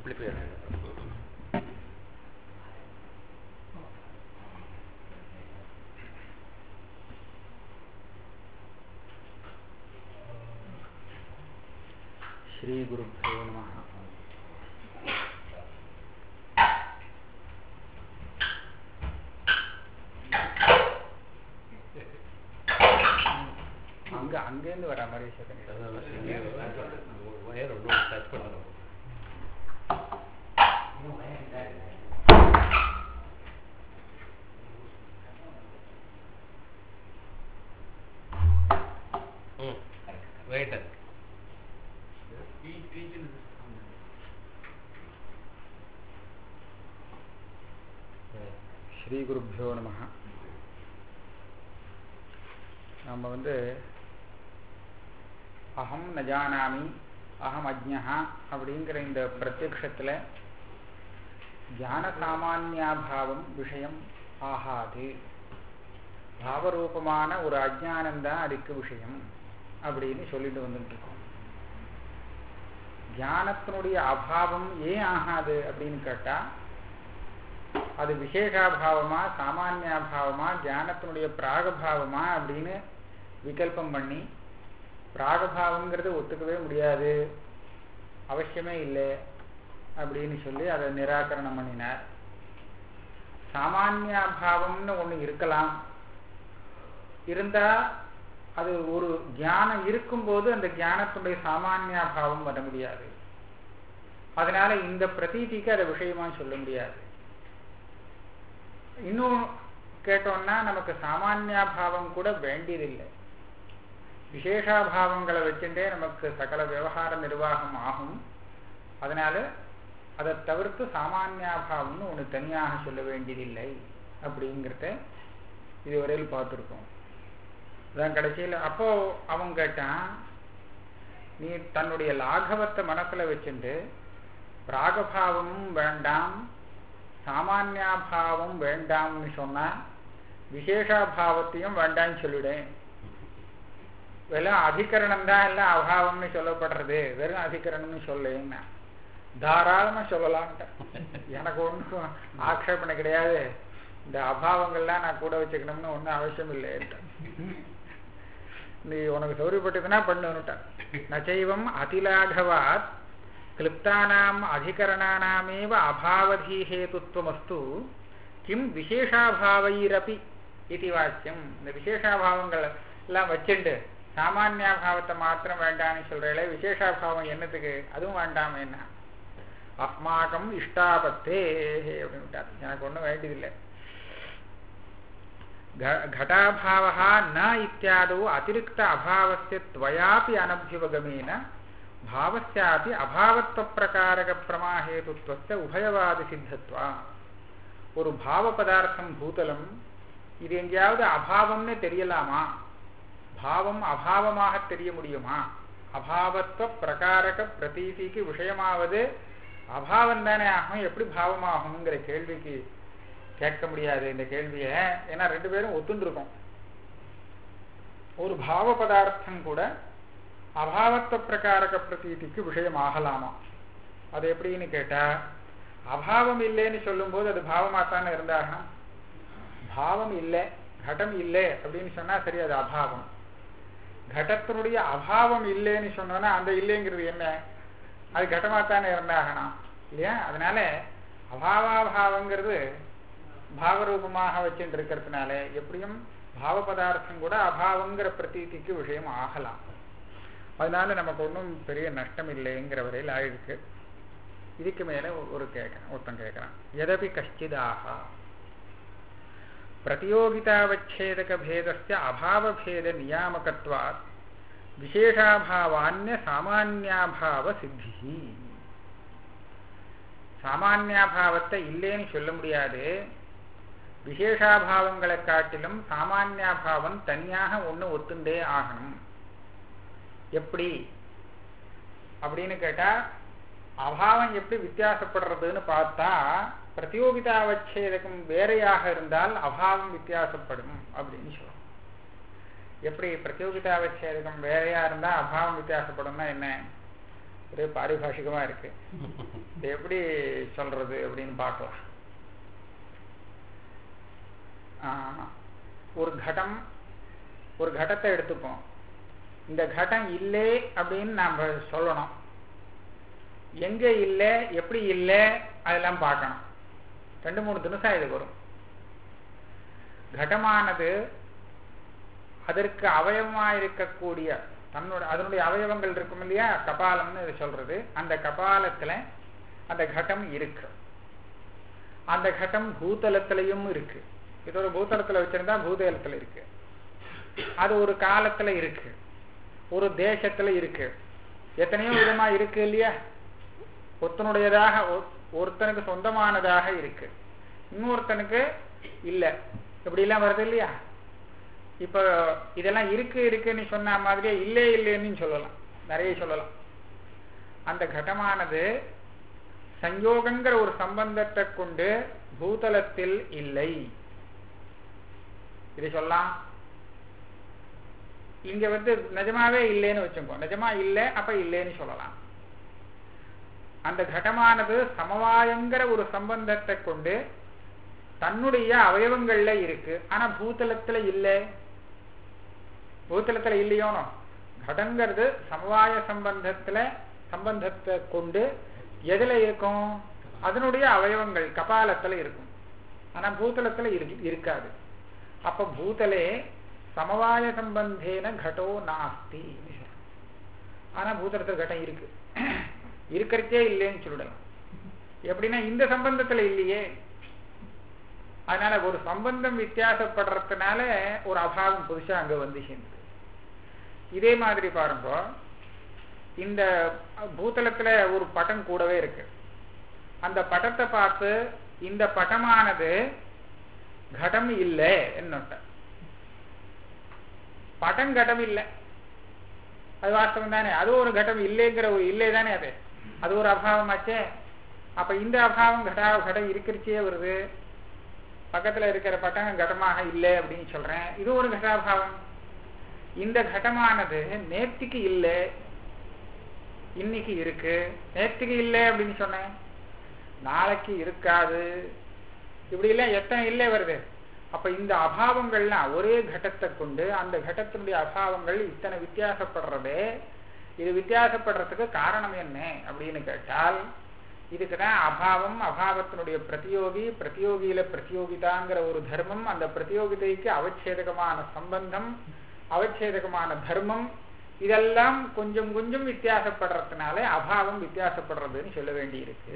amplifier. श्रीगुरुभ्यो नमः அங்க அங்கேருந்து வர மாதிரி செகண்ட் வயர் ஒன்றும் டச் பண்ணணும் ம் ரைட் ஸ்ரீகுருப்போ நம நம்ம வந்து அகம் ந ஜானாமி அகம் அஜ்ஞா அப்படிங்கிற இந்த பிரத்யக்ஷத்தில் ஞான சாமானியாபாவம் விஷயம் ஆகாது பாவரூபமான ஒரு அஜானந்தான் அதுக்கு விஷயம் அப்படின்னு சொல்லிட்டு வந்துட்டு இருக்கோம் ஞானத்தினுடைய அபாவம் ஏன் ஆகாது அப்படின்னு கேட்டா அது விசேஷாபாவமா சாமானியாபாவமா ஞானத்தினுடைய பிராகபாவமா அப்படின்னு விகல்பம் பண்ணி பிராகபாவங்கிறது ஒத்துக்கவே முடியாது அவசியமே இல்லை அப்படின்னு சொல்லி அதை நிராகரணம் பண்ணினார் சாமானியாபாவம்னு ஒன்று இருக்கலாம் இருந்தா அது ஒரு ஞானம் இருக்கும்போது அந்த ஞானத்துடைய சாமானியாபாவம் வர முடியாது அதனால இந்த பிரதீதிக்கு அதை விஷயமா சொல்ல முடியாது இன்னும் கேட்டோம்னா நமக்கு சாமானியாபாவம் கூட வேண்டியதில்லை விசேஷாபாவங்களை வச்சுட்டே நமக்கு சகல விவகார நிர்வாகம் ஆகும் அதனால அதை தவிர்த்து சாமானியாபாவம்னு ஒன்று தனியாக சொல்ல வேண்டியதில்லை அப்படிங்கிறத இதுவரையில் பார்த்துருக்கோம் அதான் கடைசியில் அப்போ அவன் கேட்டான் நீ தன்னுடைய லாகவத்தை மனசுல வச்சுட்டு பிராகபாவமும் வேண்டாம் சாமானியாபாவம் வேண்டாம்னு சொன்னா விசேஷாபாவத்தையும் வேண்டாம்னு சொல்லிவிடேன் வெறும் அதிகரணம் தான் எல்லாம் அபாவம்னு சொல்லப்படுறது வெறும் அதிகரணம்னு சொல்லேன்னா தாராளமா சொல்லலான்ட்ட எனக்கு ஒன்றும் ஆக்ஷேபனை கிடையாது இந்த அபாவங்கள்லாம் நான் கூட வச்சுக்கணும்னு ஒன்றும் அவசியம் இல்லை நீ உனக்கு சௌரியப்பட்டதுன்னா பண்ணுட்டான் நச்சைவம் அதிலாகவாத் கிளிப்தானாம் அதிகரணானாமேவ அபாவதீஹேதுத்வமஸ்து கிம் விசேஷாபாவைரப்பி இது வாக்கியம் இந்த விசேஷாபாவங்கள் எல்லாம் வச்சுண்டு சாமானியாபாவத்தை மாத்திரம் வேண்டாம்னு சொல்றேன் விசேஷாபாவம் என்னத்துக்கு அதுவும் வேண்டாம் என்ன அஸ்மாக்கம் இஷ்டாபத்தே அப்படின்னு விட்டார் எனக்கு ஒன்றும் வேண்டியதில்லை घटाभावः न इत्यादौ अतिरिक्त अभावस्य त्वयापि अनभ्युपगमेन भावस्यापि अभावत्वप्रकारकप्रमाहेतुत्वस्य உபயவாதிசித்தத்வா ஒரு பாவ பதார்த்தம் பூதலம் இது எங்கேயாவது அபாவம்னு தெரியலாமா பாவம் அபாவமாக தெரிய முடியுமா அபாவத்துவ பிரகாரக பிரதீதிக்கு விஷயமாவது அபாவம் தானே ஆகும் எப்படி பாவமாகுங்கிற கேள்விக்கு கேட்க முடியாது இந்த கேள்வியை ஏன்னா ரெண்டு பேரும் ஒத்துண்டிருக்கோம் ஒரு பாவ பதார்த்தம் கூட அபாவத்த பிரகாரக பிரதீதிக்கு விஷயம் ஆகலாமா அது எப்படின்னு கேட்டா அபாவம் இல்லைன்னு சொல்லும்போது அது பாவமாத்தானே இருந்தாக பாவம் இல்லை கடம் இல்லை அப்படின்னு சொன்னா சரி அது அபாவம் கடத்தினுடைய அபாவம் இல்லைன்னு சொன்னோன்னா அந்த இல்லைங்கிறது என்ன அது கடமாத்தானே இருந்தாகணும் இல்லையா அதனால அபாவாபாவங்கிறது பாவரூபமாக வச்சுட்டு இருக்கிறதுனால எப்படியும் பாவ பதார்த்தம் கூட அபாவங்கிற பிரதீதிக்கு விஷயம் ஆகலாம் அதனால நமக்கு ஒன்றும் பெரிய நஷ்டம் இல்லைங்கிற வரையில் ஆயிடுச்சு இதுக்கு மேல ஒரு கேட்க ஒருத்தன் கேட்கிறான் எதபி கஷ்டிதாக பிரதியோகிதாவச்சேதக பேதஸ்ய அபாவபேத நியாமகத்வாத் விசேஷாபாவான்ய சாமானியாபாவ சித்தி சாமானியாபாவத்தை இல்லைன்னு சொல்ல முடியாது விசேஷாபாவங்களை காட்டிலும் சாமானியாபாவம் தனியாக ஒன்று ஒத்துண்டே ஆகணும் எப்படி அப்படின்னு கேட்டா அபாவம் எப்படி வித்தியாசப்படுறதுன்னு பார்த்தா பிரதியோகிதாவச்சேதகம் வேறையாக இருந்தால் அபாவம் வித்தியாசப்படும் அப்படின்னு சொல்லுவோம் எப்படி பிரதியோகிதாவச்சேதகம் வேறையா இருந்தா அபாவம் வித்தியாசப்படும்னா என்ன ஒரே பாரிபாஷிகமா இருக்கு இது எப்படி சொல்றது அப்படின்னு பார்க்கலாம் ஆஹ், ஒரு கடம் ஒரு கடத்தை எடுத்துப்போம் இந்த கடம் இல்லை அப்படின்னு நாம சொல்லணும் எங்க இல்லை எப்படி இல்லை அதெல்லாம் பார்க்கணும் ரெண்டு மூணு தினசா இது வரும் கடமானது அதற்கு அவயவமா இருக்கக்கூடிய தன்னோட அதனுடைய அவயவங்கள் இருக்கும் இல்லையா கபாலம்னு இது சொல்றது அந்த கபாலத்துல அந்த கடம் இருக்கு அந்த கடம் பூதலத்திலையும் இருக்கு இது ஒரு பூதலத்துல வச்சிருந்தா பூதலத்துல இருக்கு அது ஒரு காலத்துல இருக்கு ஒரு தேசத்துல இருக்கு எத்தனையோ விதமா இருக்கு இல்லையா ஒருத்தனுடையதாக ஒ- ஒருத்தனுக்கு சொந்தமானதாக இருக்கு இன்னொருத்தனுக்கு இல்ல இப்படி எல்லாம் வருது இல்லையா இப்ப இதெல்லாம் இருக்கு இருக்குன்னு சொன்ன மாதிரியே இல்லை இல்லைன்னு சொல்லலாம் நிறைய சொல்லலாம் அந்த கடமானது சஞ்சோகங்கிற ஒரு சம்பந்தத்தை கொண்டு பூதலத்தில் இல்லை இது சொல்லலாம் இங்க வந்து நிஜமாவே இல்லைன்னு வச்சுக்கோ நிஜமா இல்லை அப்ப இல்லைன்னு சொல்லலாம் அந்த கடமானது சமவாயங்கிற ஒரு சம்பந்தத்தை கொண்டு தன்னுடைய அவயவங்கள்ல இருக்கு ஆனா பூதலத்துல இல்லை பூதலத்துல இல்லையோனோ கடங்கிறது சமவாய சம்பந்தத்துல சம்பந்தத்தை கொண்டு எதுல இருக்கும் அதனுடைய அவயவங்கள் கபாலத்துல இருக்கும் ஆனா பூதலத்துல இருக்கு இருக்காது அப்ப பூதலே சமவாய சம்பந்தேன கடோ நாஸ்தி ஆனா பூதலத்துல கட்டம் இருக்கு இருக்கிறதே இல்லைன்னு சொல்லலாம் எப்படின்னா இந்த சம்பந்தத்துல இல்லையே அதனால ஒரு சம்பந்தம் வித்தியாசப்படுறதுனால ஒரு அபாவம் புதுசா அங்க வந்து சேர்ந்தது இதே மாதிரி பாருங்க இந்த பூதலத்துல ஒரு படம் கூடவே இருக்கு அந்த படத்தை பார்த்து இந்த படமானது கடம் இல்லை என்னட்ட படம் கடம் இல்லை அது வாஸ்தவம் தானே அது ஒரு கடம் இல்லைங்கிற ஒரு இல்லை தானே அது அது ஒரு அபாவமாச்சே அப்ப இந்த அபாவம் கடா கடம் இருக்கிறச்சே வருது பக்கத்துல இருக்கிற பட்டம் கடமாக இல்லை அப்படின்னு சொல்றேன் இது ஒரு கடாபாவம் இந்த கடமானது நேர்த்திக்கு இல்லை இன்னைக்கு இருக்கு நேர்த்திக்கு இல்லை அப்படின்னு சொன்னேன் நாளைக்கு இருக்காது இப்படி எல்லாம் எத்தனை இல்லை வருது அப்ப இந்த அபாவங்கள்லாம் ஒரே கடத்தை கொண்டு அந்த கடத்தினுடைய அபாவங்கள் இத்தனை வித்தியாசப்படுறதே இது வித்தியாசப்படுறதுக்கு காரணம் என்ன அப்படின்னு கேட்டால் இதுக்குதான் அபாவம் அபாவத்தினுடைய பிரதியோகி பிரதியோகியில பிரதியோகிதாங்கிற ஒரு தர்மம் அந்த பிரதியோகிதைக்கு அவச்சேதகமான சம்பந்தம் அவச்சேதகமான தர்மம் இதெல்லாம் கொஞ்சம் கொஞ்சம் வித்தியாசப்படுறதுனால அபாவம் வித்தியாசப்படுறதுன்னு சொல்ல வேண்டியிருக்கு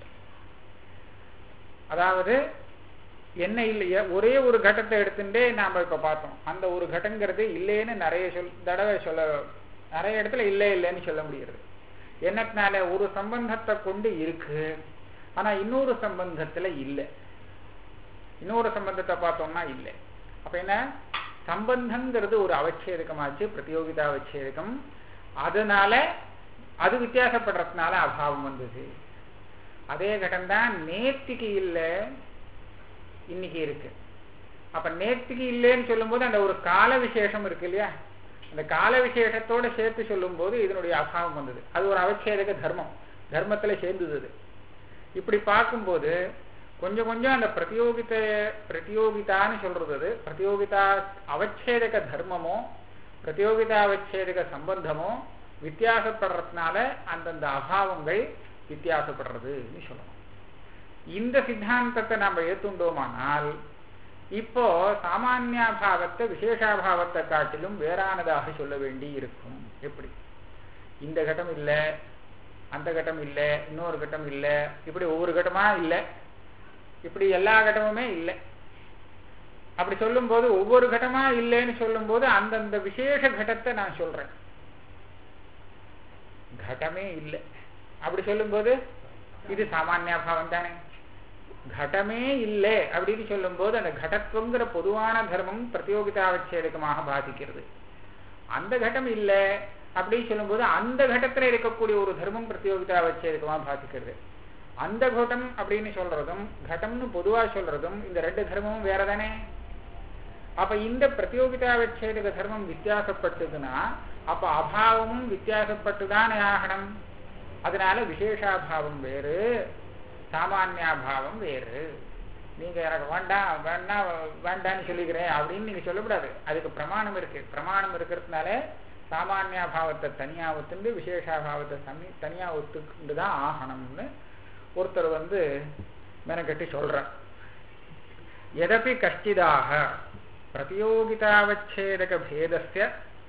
அதாவது என்ன இல்லையா ஒரே ஒரு கட்டத்தை எடுத்துட்டே நாம இப்ப பார்த்தோம் அந்த ஒரு கட்டங்கிறது இல்லைன்னு நிறைய சொல் தடவை சொல்ல நிறைய இடத்துல இல்லை இல்லைன்னு சொல்ல முடிகிறது என்னத்தினால ஒரு சம்பந்தத்தை கொண்டு இருக்கு ஆனா இன்னொரு சம்பந்தத்துல இல்லை இன்னொரு சம்பந்தத்தை பார்த்தோம்னா இல்லை அப்ப என்ன சம்பந்தங்கிறது ஒரு அவச்சேதகமாச்சு பிரதியோகிதா அவச்சேதகம் அதனால அது வித்தியாசப்படுறதுனால அபாவம் வந்தது அதே கடம்தான் நேர்த்திக்கு இல்லை இன்னைக்கு இருக்கு அப்ப நேர்த்திக்கு இல்லைன்னு சொல்லும்போது அந்த ஒரு கால விசேஷம் இருக்கு இல்லையா அந்த கால விசேஷத்தோட சேர்த்து சொல்லும் போது இதனுடைய அபாவம் வந்தது அது ஒரு அவச்சேதக தர்மம் தர்மத்துல சேர்ந்தது அது இப்படி பார்க்கும்போது கொஞ்சம் கொஞ்சம் அந்த பிரதியோகித பிரதியோகிதான்னு சொல்றது அது பிரதியோகிதா அவச்சேதக தர்மமோ பிரதியோகிதா அவச்சேதக சம்பந்தமோ வித்தியாசப்படுறதுனால அந்தந்த அபாவங்கள் வித்தியாசப்படுறதுன்னு சொல்லணும் இந்த சித்தாந்தத்தை நம்ம ஏத்துண்டோமானால் இப்போ சாமானியாபாவத்தை விசேஷாபாவத்தை காட்டிலும் வேறானதாக சொல்ல வேண்டி இருக்கும் எப்படி இந்த கட்டம் இல்லை அந்த கட்டம் இல்லை இன்னொரு கட்டம் இல்லை இப்படி ஒவ்வொரு கட்டமா இல்லை இப்படி எல்லா கட்டமுமே இல்லை அப்படி சொல்லும்போது ஒவ்வொரு கட்டமா இல்லைன்னு சொல்லும்போது அந்தந்த விசேஷ கட்டத்தை நான் சொல்றேன் கடமே இல்லை அப்படி சொல்லும்போது இது சாமானியாபாவம் தானே கடமே இல்லை அப்படின்னு சொல்லும்போது அந்த கடத்துவங்கிற பொதுவான தர்மம் பிரதியோகிதாவச்சேதகமாக பாதிக்கிறது அந்த கட்டம் இல்லை அப்படின்னு சொல்லும்போது அந்த கட்டத்துல இருக்கக்கூடிய ஒரு தர்மம் பிரதியோகிதாவச்சேதகமாக பாதிக்கிறது அந்த கட்டம் அப்படின்னு சொல்றதும் கடம்னு பொதுவா சொல்றதும் இந்த ரெண்டு தர்மமும் வேற தானே அப்ப இந்த பிரதியோகிதாவச்சேதக தர்மம் வித்தியாசப்பட்டதுன்னா அப்ப அபாவமும் வித்தியாசப்பட்டுதானே ஆகணும் அதனால விசேஷாபாவம் வேறு சாமானியாபாவம் வேறு நீங்க எனக்கு வேண்டாம் வேண்டாம் வேண்டாம்னு சொல்லிக்கிறேன் அப்படின்னு நீங்க சொல்லக்கூடாது அதுக்கு பிரமாணம் இருக்கு பிரமாணம் இருக்கிறதுனால சாமானியாபாவத்தை தனியா ஒத்துண்டு விசேஷாபாவத்தை தனி தனியா ஒத்துக்கிட்டு தான் ஆகணும்னு ஒருத்தர் வந்து மெனக்கட்டி சொல்றார் எதப்பி கஷ்டிதாக பிரதியோகிதாவச்சேதக பேதஸ்ய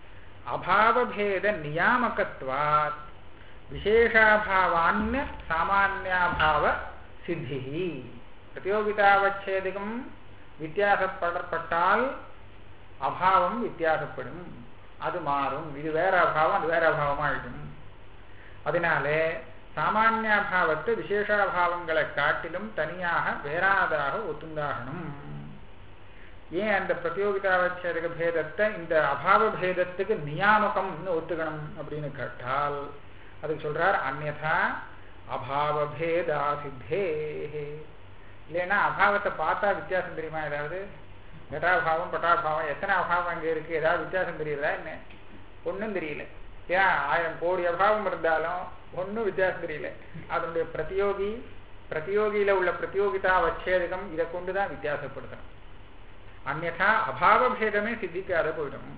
அபாவபேத நியாமகத்வாத் விசேஷாபாவான்ய சாமானியாபாவ சித்தி பிரதியோகிதாவச்சேதகம் வித்தியாசப்படப்பட்டால் அபாவம் வித்தியாசப்படும் அது மாறும் இது வேற அபாவம் அது வேற அபாவமாயிடும் அதனாலே சாமானியாபாவத்தை விசேஷாபாவங்களை காட்டிலும் தனியாக வேறாதாக ஒத்துந்தாகணும் ஏன் அந்த பிரதியோகிதாவச்சேதக பேதத்தை இந்த அபாவ பேதத்துக்கு நியாமகம்னு ஒத்துக்கணும் அப்படின்னு கேட்டால் அதுக்கு சொல்றார் அந்நதா அபாவபேதா சித்தே இல்லைன்னா அபாவத்தை பார்த்தா வித்தியாசம் தெரியுமா ஏதாவது கட்டாபாவம் பட்டாபாவம் எத்தனை அபாவம் அங்கே இருக்கு ஏதாவது வித்தியாசம் தெரியுதா என்ன ஒன்றும் தெரியல ஏன் ஆயிரம் கோடி அபாவம் இருந்தாலும் ஒன்றும் வித்தியாசம் தெரியல அதனுடைய பிரதியோகி பிரதியோகியில உள்ள பிரதியோகிதா வச்சேதகம் இதை கொண்டுதான் வித்தியாசப்படுத்தணும் அந்நா அபாவ பேதமே சித்திக்காத போயிடும்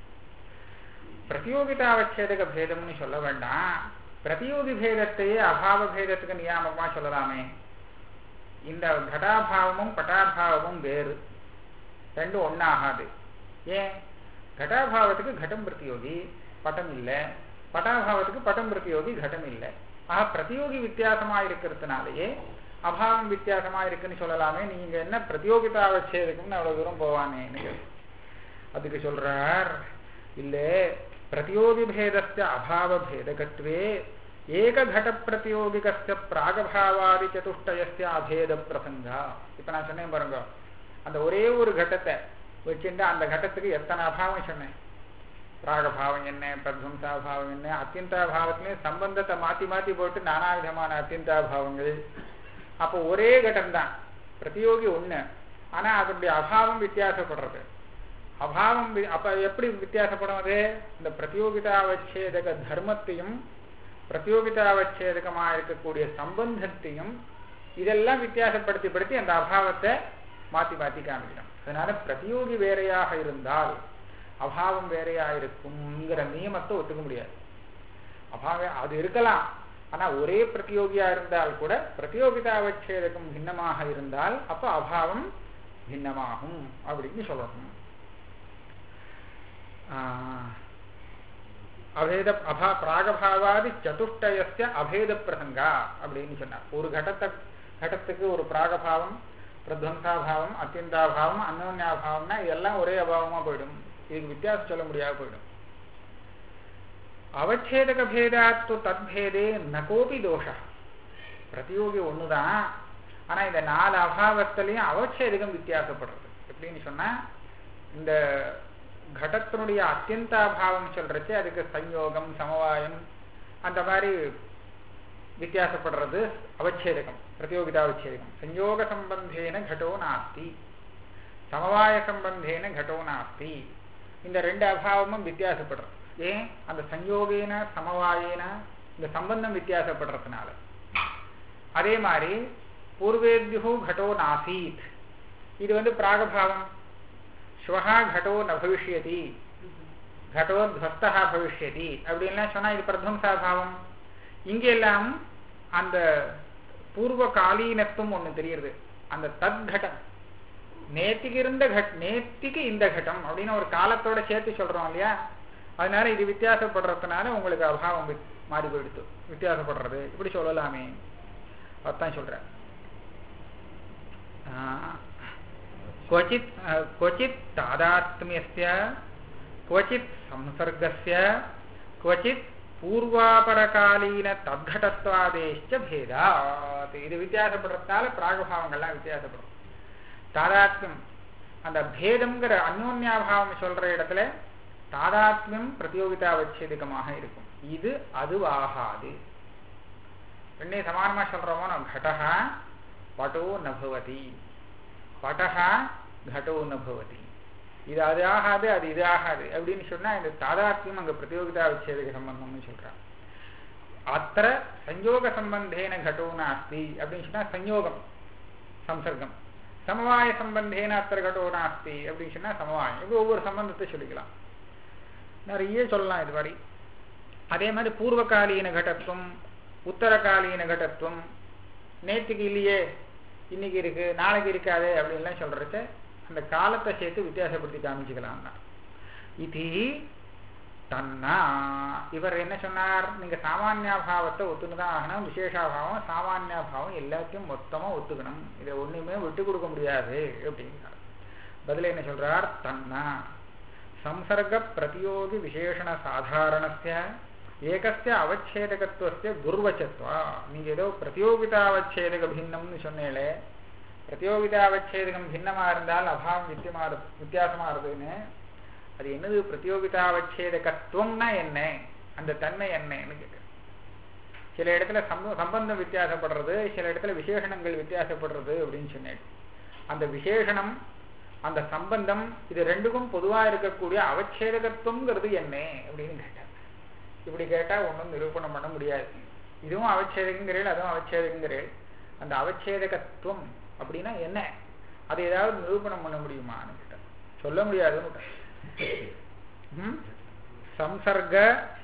பிரதியோகிதாவச்சேதக பேதம்னு சொல்ல வேண்டாம் பிரதியோகி பேதத்தையே அபாவ பேதத்துக்கு நியாமகமா சொல்லலாமே இந்த கடாபாவமும் பட்டாபாவமும் வேறு ரெண்டும் ஒன்னாகாது ஏன் கடாபாவத்துக்கு கடம் பிரதியோகி பட்டம் இல்லை பட்டாபாவத்துக்கு பட்டம் பிரதியோகி கடம் இல்லை ஆக பிரதியோகி வித்தியாசமா இருக்கிறதுனாலயே அபாவம் வித்தியாசமா இருக்குன்னு சொல்லலாமே நீங்க என்ன பிரதியோகிதாவச்சேதகம்னு அவ்வளவு தூரம் போவானேன்னு அதுக்கு சொல்றார் இல்ல பிரதியோகி பேதஸ்ய அபாவ பேதகத்வே ஏககட பிரதியோகிகஸ்ய பிராகபாவாதி சதுஷ்டயஸ்ய அபேத பிரசங்கா இப்ப நான் சொன்னேன் பாருங்க அந்த ஒரே ஒரு கட்டத்தை வச்சுட்டு அந்த கட்டத்துக்கு எத்தனை அபாவம் சொன்னேன் பிராகபாவம் என்ன பிரத்வம்சாபாவம் என்ன அத்தியந்தாபாவத்திலையும் சம்பந்தத்தை மாத்தி மாத்தி போட்டு நானா விதமான அத்தியந்தாபாவங்கள் அப்போ ஒரே கட்டம் தான் பிரதியோகி ஒண்ணு ஆனா அதனுடைய அபாவம் வித்தியாசப்படுறது அபாவம் அப்ப எப்படி வித்தியாசப்படும் அது இந்த பிரதியோகிதாவச்சேதக தர்மத்தையும் பிரதியோகிதாவச்சேதகமா இருக்கக்கூடிய சம்பந்தத்தையும் இதெல்லாம் வித்தியாசப்படுத்தி படுத்தி அந்த அபாவத்தை மாத்தி மாத்தி காமிக்கணும் அதனால பிரதியோகி வேறையாக இருந்தால் அபாவம் வேறையா இருக்குங்கிற நியமத்தை ஒத்துக்க முடியாது அபாவம் அது இருக்கலாம் ஆனா ஒரே பிரதியோகியா இருந்தால் கூட பிரதியோகிதாவச்சேதகம் பின்னமாக இருந்தால் அப்ப அபாவம் பின்னமாகும் அப்படின்னு சொல்லணும் அபேத அபா பிராகபாவாதி சதுஷ்டயஸ்ய அபேத பிரசங்கா அப்படின்னு சொன்னார் ஒரு கடத்தை கடத்துக்கு ஒரு பிராகபாவம் பிரத்வம்சாபாவம் அத்தியந்தாபாவம் அன்னோன்யாபாவம்னா இதெல்லாம் ஒரே அபாவமா போயிடும் இதுக்கு வித்தியாசம் சொல்ல முடியாது போயிடும் அவச்சேதக பேதாத்து தத்பேதே நகோபி தோஷ பிரதியோகி ஒண்ணுதான் ஆனா இந்த நாலு அபாவத்திலையும் அவச்சேதகம் வித்தியாசப்படுறது எப்படின்னு சொன்னா இந்த கடத்தினுடைய அத்தியந்தாபாவம் சொல்றச்சு அதுக்கு சம்யோகம் சமவாயம் அந்த மாதிரி வித்தியாசப்படுறது அவச்சேதகம் பிரதியோகிதா அவச்சேதகம் சஞ்சோக சம்பந்தேன கடோ நாஸ்தி சமவாய சம்பந்தேன கடோ நாஸ்தி இந்த ரெண்டு அபாவமும் வித்தியாசப்படுறது ஏன் அந்த சஞ்சோகேன சமவாயேன இந்த சம்பந்தம் வித்தியாசப்படுறதுனால அதே மாதிரி பூர்வேத்யு கடோ நாசீத் இது வந்து பிராகபாவம் ஸ்வஹா கடோ ந பவிஷ்யதி கடோ துவஸ்தா பவிஷ்யதி அப்படின்லாம் சொன்னா இது பிரத்வம்சாபாவம் இங்க எல்லாம் அந்த பூர்வ காலீனத்துவம் ஒண்ணு தெரியுது அந்த தத் கட்டம் நேத்திக்கு இருந்த கட் நேத்திக்கு இந்த கட்டம் அப்படின்னு ஒரு காலத்தோட சேர்த்து சொல்றோம் இல்லையா அதனால இது வித்தியாசப்படுறதுனால உங்களுக்கு அபாவம் மாறி போயிடுத்து வித்தியாசப்படுறது இப்படி சொல்லலாமே அதான் சொல்றேன் क्वचित् क्वचित् तादात्म्यस्य क्वचित् संसर्गस्य क्वचित् பூர்வாபரகாலீன தத்கடத்வாதேஷ்ட பேதாத் இது வித்தியாசப்படுறதுனால பிராகபாவங்கள்லாம் வித்தியாசப்படும் தாதாத்மியம் அந்த பேதம்ங்கிற அந்யோன்யாபாவம் சொல்ற இடத்துல தாதாத்மியம் பிரதியோகிதா வச்சேதிகமாக இருக்கும் இது அதுவாகாது ரெண்டே சமானமா சொல்றோமோ கடகா பட்டோ நபவதி பட்டகா கடோ நபவதி இது அது ஆகாது அது இது ஆகாது அப்படின்னு சொன்னா இந்த தாதாத்மியம் அங்க பிரதியோகிதா வச்சேதுக்கு சம்பந்தம்னு சொல்றான் அத்த சஞ்சோக சம்பந்தேன கடோ நாஸ்தி அப்படின்னு சொன்னா சஞ்சோகம் சம்சர்க்கம் சமவாய சம்பந்தேன அத்தர கடோ நாஸ்தி அப்படின்னு சொன்னா சமவாயம் இப்படி ஒவ்வொரு சம்பந்தத்தை சொல்லிக்கலாம் நிறைய சொல்லலாம் இது மாதிரி அதே மாதிரி பூர்வகாலீன கடத்துவம் உத்தரகாலீன கடத்துவம் நேற்றுக்கு இல்லையே இன்னைக்கு இருக்கு நாளைக்கு இருக்காது அப்படின்லாம் சொல்றச்ச அந்த காலத்தை சேர்த்து வித்தியாசப்படுத்தி காமிச்சுக்கலாம் இது தன்னா இவர் என்ன சொன்னார் நீங்க சாமானியாபாவத்தை ஒத்துன்னு தான் ஆகணும் விசேஷாபாவம் சாமானியாபாவம் எல்லாத்தையும் மொத்தமா ஒத்துக்கணும் இதை ஒண்ணுமே விட்டு கொடுக்க முடியாது அப்படிங்கிறார் பதில என்ன சொல்றார் தன்னா சம்சர்க பிரதியோகி விசேஷண சாதாரணஸ்ய ஏகஸ்ய அவச்சேதகத்துவஸ்ய துர்வச்சத்வா நீங்க ஏதோ பிரதியோகிதாவச்சேதக பின்னம்னு சொன்னேளே பிரதியோகிதாவச்சேதகம் பின்னமா இருந்தால் அபாவம் வித்தியமா வித்தியாசமா இருக்குதுன்னு அது என்னது பிரதியோகிதாவச்சேதகத்துவம்னா என்ன அந்த தன்மை என்னன்னு கேட்கு சில இடத்துல சம்ப சம்பந்தம் வித்தியாசப்படுறது சில இடத்துல விசேஷணங்கள் வித்தியாசப்படுறது அப்படின்னு சொன்னேன் அந்த விசேஷணம் அந்த சம்பந்தம் இது ரெண்டுக்கும் பொதுவா இருக்கக்கூடிய அவச்சேதகத்துவங்கிறது என்ன அப்படின்னு கேட்டார் இப்படி கேட்டா ஒன்றும் நிரூபணம் பண்ண முடியாது இதுவும் அவச்சேதகங்கிறேள் அதுவும் அவச்சேதகங்கிறேள் அந்த அவச்சேதகத்துவம் அப்படின்னா என்ன அதை ஏதாவது நிரூபணம் பண்ண முடியுமான்னு கேட்டார் சொல்ல முடியாதுன்னு சம்சர்க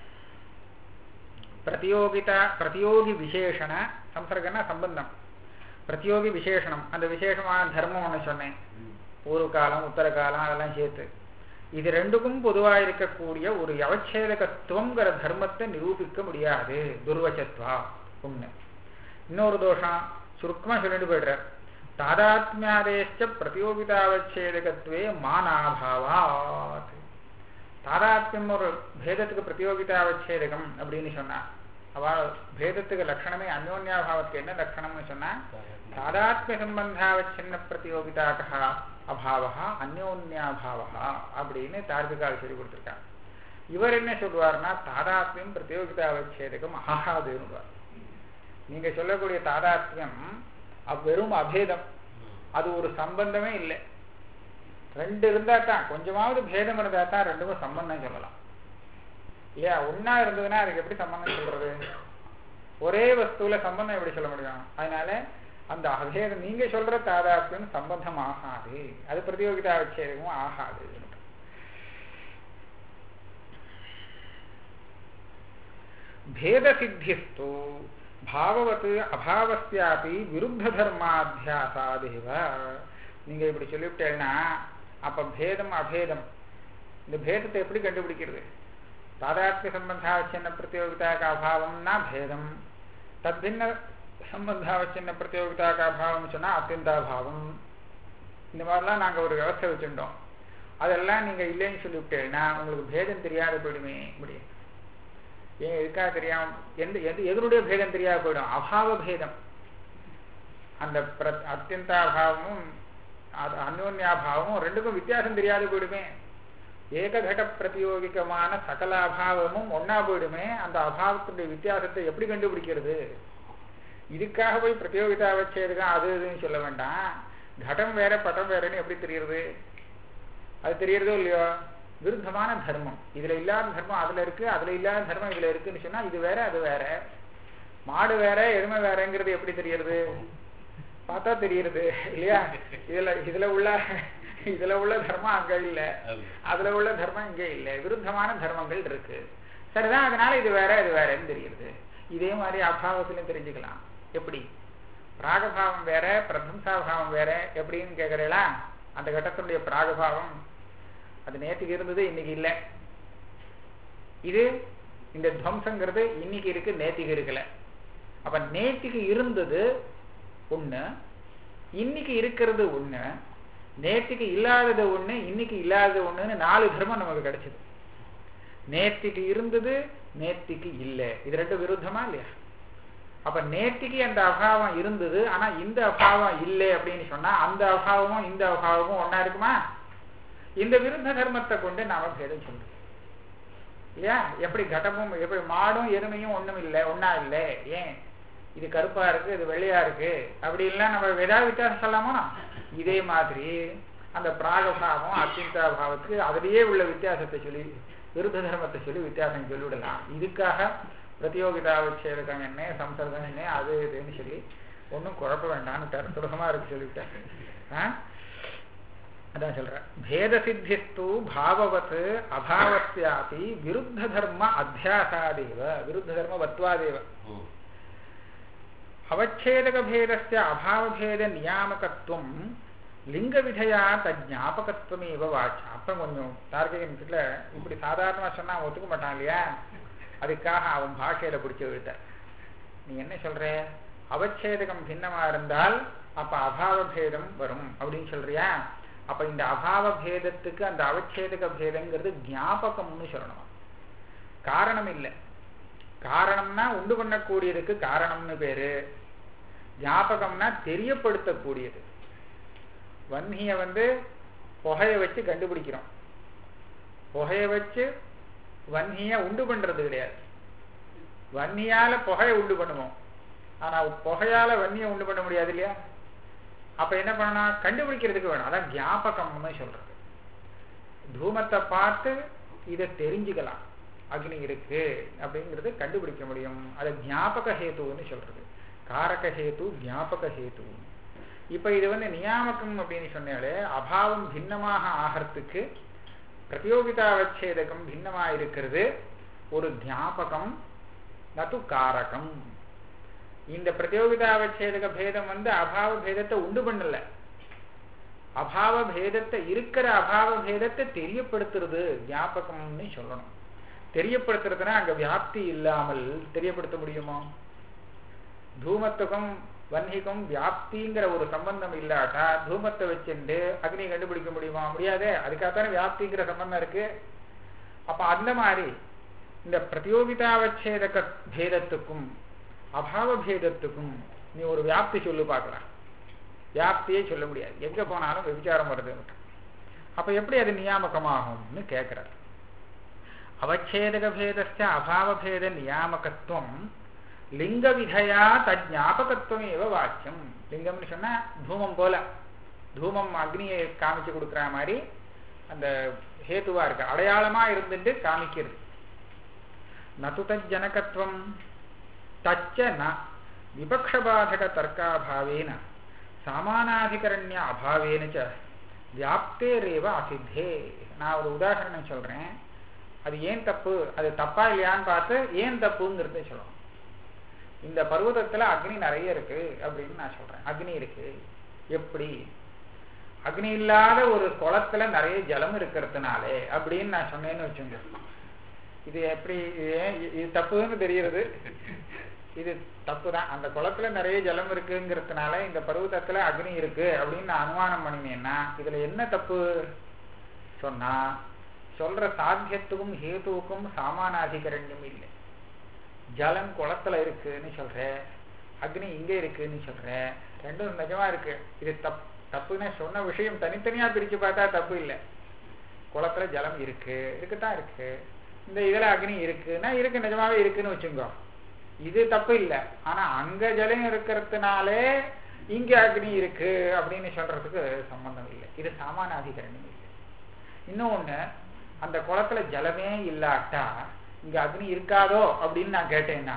பிரதியோகிதா பிரதியோகி விசேஷண சம்சர்கன்னா சம்பந்தம் பிரதியோகி விசேஷணம் அந்த விசேஷமான தர்மம் ஒன்று சொன்னேன் பூர்வ காலம் உத்தர காலம் அதெல்லாம் சேர்த்து இது ரெண்டுக்கும் பொதுவா இருக்கக்கூடிய ஒரு அவச்சேதகத்துவங்கிற தர்மத்தை நிரூபிக்க முடியாது துர்வச்சத்வா ஒண்ணு இன்னொரு தோஷம் சுருக்கமா சொல்லிட்டு போயிடுற தாதாத்மியாதேஷ்ட பிரதியோகிதாவச்சேதகத்துவே மானாபாவாத் தாதாத்மியம் ஒரு பேதத்துக்கு பிரதியோகிதாவச்சேதகம் அப்படின்னு சொன்னா அவ பேதத்துக்கு லட்சணமே அந்யோன்யாபாவத்துக்கு என்ன லட்சணம்னு சொன்னா தாதாத்மிய சம்பந்தாவச்சின்ன பிரதியோகிதாக அபாவா அந்யோன்யாபாவா அப்படின்னு தார்பிகால் சொல்லி கொடுத்துருக்காங்க இவர் என்ன சொல்லுவார்னா தாதாத்மியம் பிரதியோகிதாவச்சேதகம் ஆகாதுன்னு நீங்க சொல்லக்கூடிய தாதாத்மியம் வெறும் அபேதம் அது ஒரு சம்பந்தமே இல்லை ரெண்டு இருந்தா தான் கொஞ்சமாவது பேதம் இருந்தா தான் ரெண்டுக்கும் சம்பந்தம் சொல்லலாம் இல்லையா ஒன்னா இருந்ததுன்னா அதுக்கு எப்படி சம்பந்தம் சொல்றது ஒரே வஸ்துல சம்பந்தம் எப்படி சொல்ல முடியும் அதனால அந்த அபேதம் நீங்க சொல்ற தாதாத்மியம் சம்பந்தம் ஆகாது அது பிரதியோகிதா வச்சேதமும் ஆகாது பேத சித்திஸ்து பாவவத் அபாவஸ்யாபி விருத்த தர்மாத்தியாசாதேவ நீங்க இப்படி சொல்லிவிட்டேன்னா அப்ப பேதம் அபேதம் இந்த பேதத்தை எப்படி கண்டுபிடிக்கிறது தாதாத்மிய சம்பந்தாவச்சின்ன பிரதியோகிதாக அபாவம்னா பேதம் தத்தின்ன சம்பந்தாவச்சின்ன பிரதியோகிதாக அபாவம் சொன்னா அத்தியந்தாபாவம் இந்த மாதிரிலாம் நாங்க ஒரு விவசாய வச்சுட்டோம் அதெல்லாம் நீங்க இல்லைன்னு சொல்லிவிட்டேன்னா உங்களுக்கு பேதம் தெரியாத போயிடுமே முடியும் ஏன் எதுக்காக தெரியாம எந்த எது எதனுடைய பேதம் தெரியாத போயிடும் அபாவ பேதம் அந்த பிர அத்தியந்தாபாவமும் அந்யோன்யாபாவமும் ரெண்டுக்கும் வித்தியாசம் தெரியாது போயிடுமே ஏககட பிரதியோகிகமான சகல அபாவமும் ஒன்னா போயிடுமே அந்த அபாவத்துடைய வித்தியாசத்தை எப்படி கண்டுபிடிக்கிறது இதுக்காக போய் பிரதியோகிதா வச்சதுதான் அது இதுன்னு சொல்ல வேண்டாம் கடம் வேற படம் வேறன்னு எப்படி தெரியுறது அது தெரியறதோ இல்லையோ விருத்தமான தர்மம் இதுல இல்லாத தர்மம் அதுல இருக்கு அதுல இல்லாத தர்மம் இதுல இருக்குன்னு சொன்னா இது வேற அது வேற மாடு வேற எருமை வேறங்கிறது எப்படி தெரியறது பார்த்தா தெரியுது இல்லையா இதுல இதுல உள்ள இதுல உள்ள தர்மம் அங்க இல்ல அதுல உள்ள தர்மம் இங்க இல்ல விருத்தமான தர்மங்கள் இருக்கு சரிதான் அதனால இது வேற இது வேறன்னு தெரியுது இதே மாதிரி அபாவத்திலும் தெரிஞ்சுக்கலாம் எப்படி பிராகபாவம் வேற பிரதம்சாபாவம் வேற எப்படின்னு கேக்குறீங்களா அந்த கட்டத்தினுடைய பிராகபாவம் அது நேற்றுக்கு இருந்தது இன்னைக்கு இல்லை இது இந்த துவம்சங்கிறது இன்னைக்கு இருக்கு நேற்றுக்கு இருக்கல அப்ப நேற்றுக்கு இருந்தது ஒண்ணு இன்னைக்கு இருக்கிறது ஒண்ணு நேற்றுக்கு இல்லாதது ஒண்ணு இன்னைக்கு இல்லாதது ஒண்ணுன்னு நாலு தர்மம் நமக்கு கிடைச்சது நேற்றுக்கு இருந்தது நேற்றுக்கு இல்லை இது ரெண்டு விருத்தமா இல்லையா அப்ப நேற்றுக்கு அந்த அபாவம் இருந்தது ஆனா இந்த அபாவம் இல்லை அப்படின்னு சொன்னா அந்த அபாவமும் இந்த அபாவமும் ஒன்னா இருக்குமா இந்த விருத்த தர்மத்தை கொண்டு நாம பேதம் சொல்றோம் ஏன் எப்படி கடமும் எப்படி மாடும் எருமையும் ஒண்ணும் இல்லை ஒன்னா இல்லை ஏன் இது கருப்பா இருக்கு இது வெள்ளையா இருக்கு அப்படி எல்லாம் நம்ம ஏதாவது வித்தியாசம் சொல்லாமோ இதே மாதிரி அந்த பிராகபாவம் அத்தியந்தா பாவத்துக்கு அதிலேயே உள்ள வித்தியாசத்தை சொல்லி விருத்த தர்மத்தை சொல்லி வித்தியாசம் சொல்லிவிடலாம் இதுக்காக பிரதியோகிதாவச்சேதகம் என்ன சம்சர்கம் என்ன அது இதுன்னு சொல்லி ஒன்றும் குழப்ப வேண்டாம்னு சுலகமா இருக்கு சொல்லிவிட்டேன் ஆ? அதான் சொல்றேன் பேத சித்திஸ்து பாவவத் அபாவஸ்யாபி விருத்த தர்ம அத்தியாசாதேவ விருத்த தர்ம வத்வாதேவ ம். அவச்சேதக பேதஸ்ய அபாவபேத நியாமகத்துவம் லிங்க விதையா தஜாபகத்துவமேவ வாச்சா அப்புறம் கொஞ்சம் தார்க்கிகத்துல இப்படி சாதாரணமா சொன்னா அவன் ஒத்துக்க மாட்டான் இல்லையா அதுக்காக அவன் பாஷையில பிடிச்சு விழுத்த நீ என்ன சொல்ற அவச்சேதகம் பின்னமா இருந்தால் அப்ப அபாவ பேதம் வரும் அப்படின்னு சொல்றியா அப்ப இந்த அபாவ பேதத்துக்கு அந்த அவச்சேதக பேதங்கிறது ஞாபகம்னு சொல்லணும் காரணம் இல்லை காரணம்னா உண்டு பண்ணக்கூடியதுக்கு காரணம்னு பேரு ஞாபகம்னா தெரியப்படுத்தக்கூடியது வன்னிய வந்து புகைய வச்சு கண்டுபிடிக்கிறோம் புகைய வச்சு வன்னிய உண்டு பண்றது கிடையாது வன்னியால புகையை உண்டு பண்ணுவோம் ஆனா புகையால வன்னியை உண்டு பண்ண முடியாது இல்லையா அப்ப என்ன பண்ணணும் கண்டுபிடிக்கிறதுக்கு வேணும் அதான் ஞாபகம்னு சொல்றது தூமத்தை பார்த்து இதை தெரிஞ்சுக்கலாம் அக்னி இருக்கு அப்படிங்கிறது கண்டுபிடிக்க முடியும் அது ஞாபக ஹேத்துன்னு சொல்றது காரக ஹேத்து ஞாபக ஹேத்து இப்ப இது வந்து நியாமகம் அப்படின்னு சொன்னாலே அபாவம் பின்னமாக ஆகிறதுக்கு பிரதியோகிதாவச்சேதகம் பின்னமா இருக்கிறது ஒரு ஞாபகம் நது காரகம் இந்த பிரதியோகிதாவச்சேதக பேதம் வந்து அபாவ பேதத்தை உண்டு பண்ணல அபாவ பேதத்தை இருக்கிற அபாவ பேதத்தை தெரியப்படுத்துறது ஞாபகம்னு சொல்லணும் தெரியப்படுத்துறதுன்னா அங்க வியாப்தி இல்லாமல் தெரியப்படுத்த முடியுமா தூமத்துக்கும் வன்னிக்கும் வியாப்திங்கிற ஒரு சம்பந்தம் இல்லாட்டா தூமத்தை வச்சுட்டு அக்னி கண்டுபிடிக்க முடியுமா முடியாதே அதுக்காகத்தானே வியாப்திங்கிற சம்பந்தம் இருக்கு அப்ப அந்த மாதிரி இந்த பிரதியோகிதாவச்சேதக பேதத்துக்கும் அபாவ பேதத்துக்கும் நீ ஒரு வியாப்தி சொல்லு பார்க்கலாம் வியாப்தியே சொல்ல முடியாது எங்க போனாலும் விபச்சாரம் வருது அப்ப எப்படி அது நியாமகமாகும்னு கேட்கிறார் அவச்சேதக பேதஸ்ய அபாவ பேத நியாமகத்துவம் லிங்க விதையா தஜாபகத்துவம் ஏவ வாக்கியம் லிங்கம்னு சொன்னா தூமம் போல தூமம் அக்னியை காமிச்சு கொடுக்குற மாதிரி அந்த ஹேத்துவா இருக்கு அடையாளமா இருந்துட்டு காமிக்கிறது நது தஜ்ஜனகத்துவம் தச்ச ந விபக்ஷபாதக தர்க்காபாவேன சாமானாதிகரண்ய அபாவேன ச வியாப்தேரேவ அசித்தே நான் ஒரு உதாரணம் சொல்றேன் அது ஏன் தப்பு அது தப்பா இல்லையான்னு பார்த்து ஏன் தப்புங்கிறத சொல்லணும் இந்த பர்வதத்துல அக்னி நிறைய இருக்கு அப்படின்னு நான் சொல்றேன் அக்னி இருக்கு எப்படி அக்னி இல்லாத ஒரு குளத்துல நிறைய ஜலம் இருக்கிறதுனாலே அப்படின்னு நான் சொன்னேன்னு வச்சுங்க இது எப்படி இது ஏன் இ- இது தப்புன்னு தெரியுறது இது தப்பு தான் அந்த குளத்துல நிறைய ஜலம் இருக்குங்கிறதுனால இந்த பருவத்தத்துல அக்னி இருக்கு அப்படின்னு நான் அனுமானம் பண்ணினேன்னா இதுல என்ன தப்பு சொன்னா சொல்ற சாத்தியத்துக்கும் ஹேதுவுக்கும் சாமானாதிகரண்யம் இல்லை ஜலம் குளத்துல இருக்குன்னு சொல்ற அக்னி இங்க இருக்குன்னு சொல்ற ரெண்டும் நிஜமா இருக்கு இது தப் தப்புன்னு சொன்ன விஷயம் தனித்தனியா பிரிச்சு பார்த்தா தப்பு இல்லை குளத்துல ஜலம் இருக்கு இருக்குதான் இருக்கு இந்த இதுல அக்னி இருக்குன்னா இருக்கு நிஜமாவே இருக்குன்னு வச்சுங்கோ இது தப்பு இல்லை ஆனா அங்க ஜலம் இருக்கிறதுனாலே இங்க அக்னி இருக்கு அப்படின்னு சொல்றதுக்கு சம்பந்தம் இல்லை இது சாமானாதிகரணம் இல்லை இன்னொன்னு அந்த குளத்துல ஜலமே இல்லாட்டா இங்க அக்னி இருக்காதோ அப்படின்னு நான் கேட்டேன்னா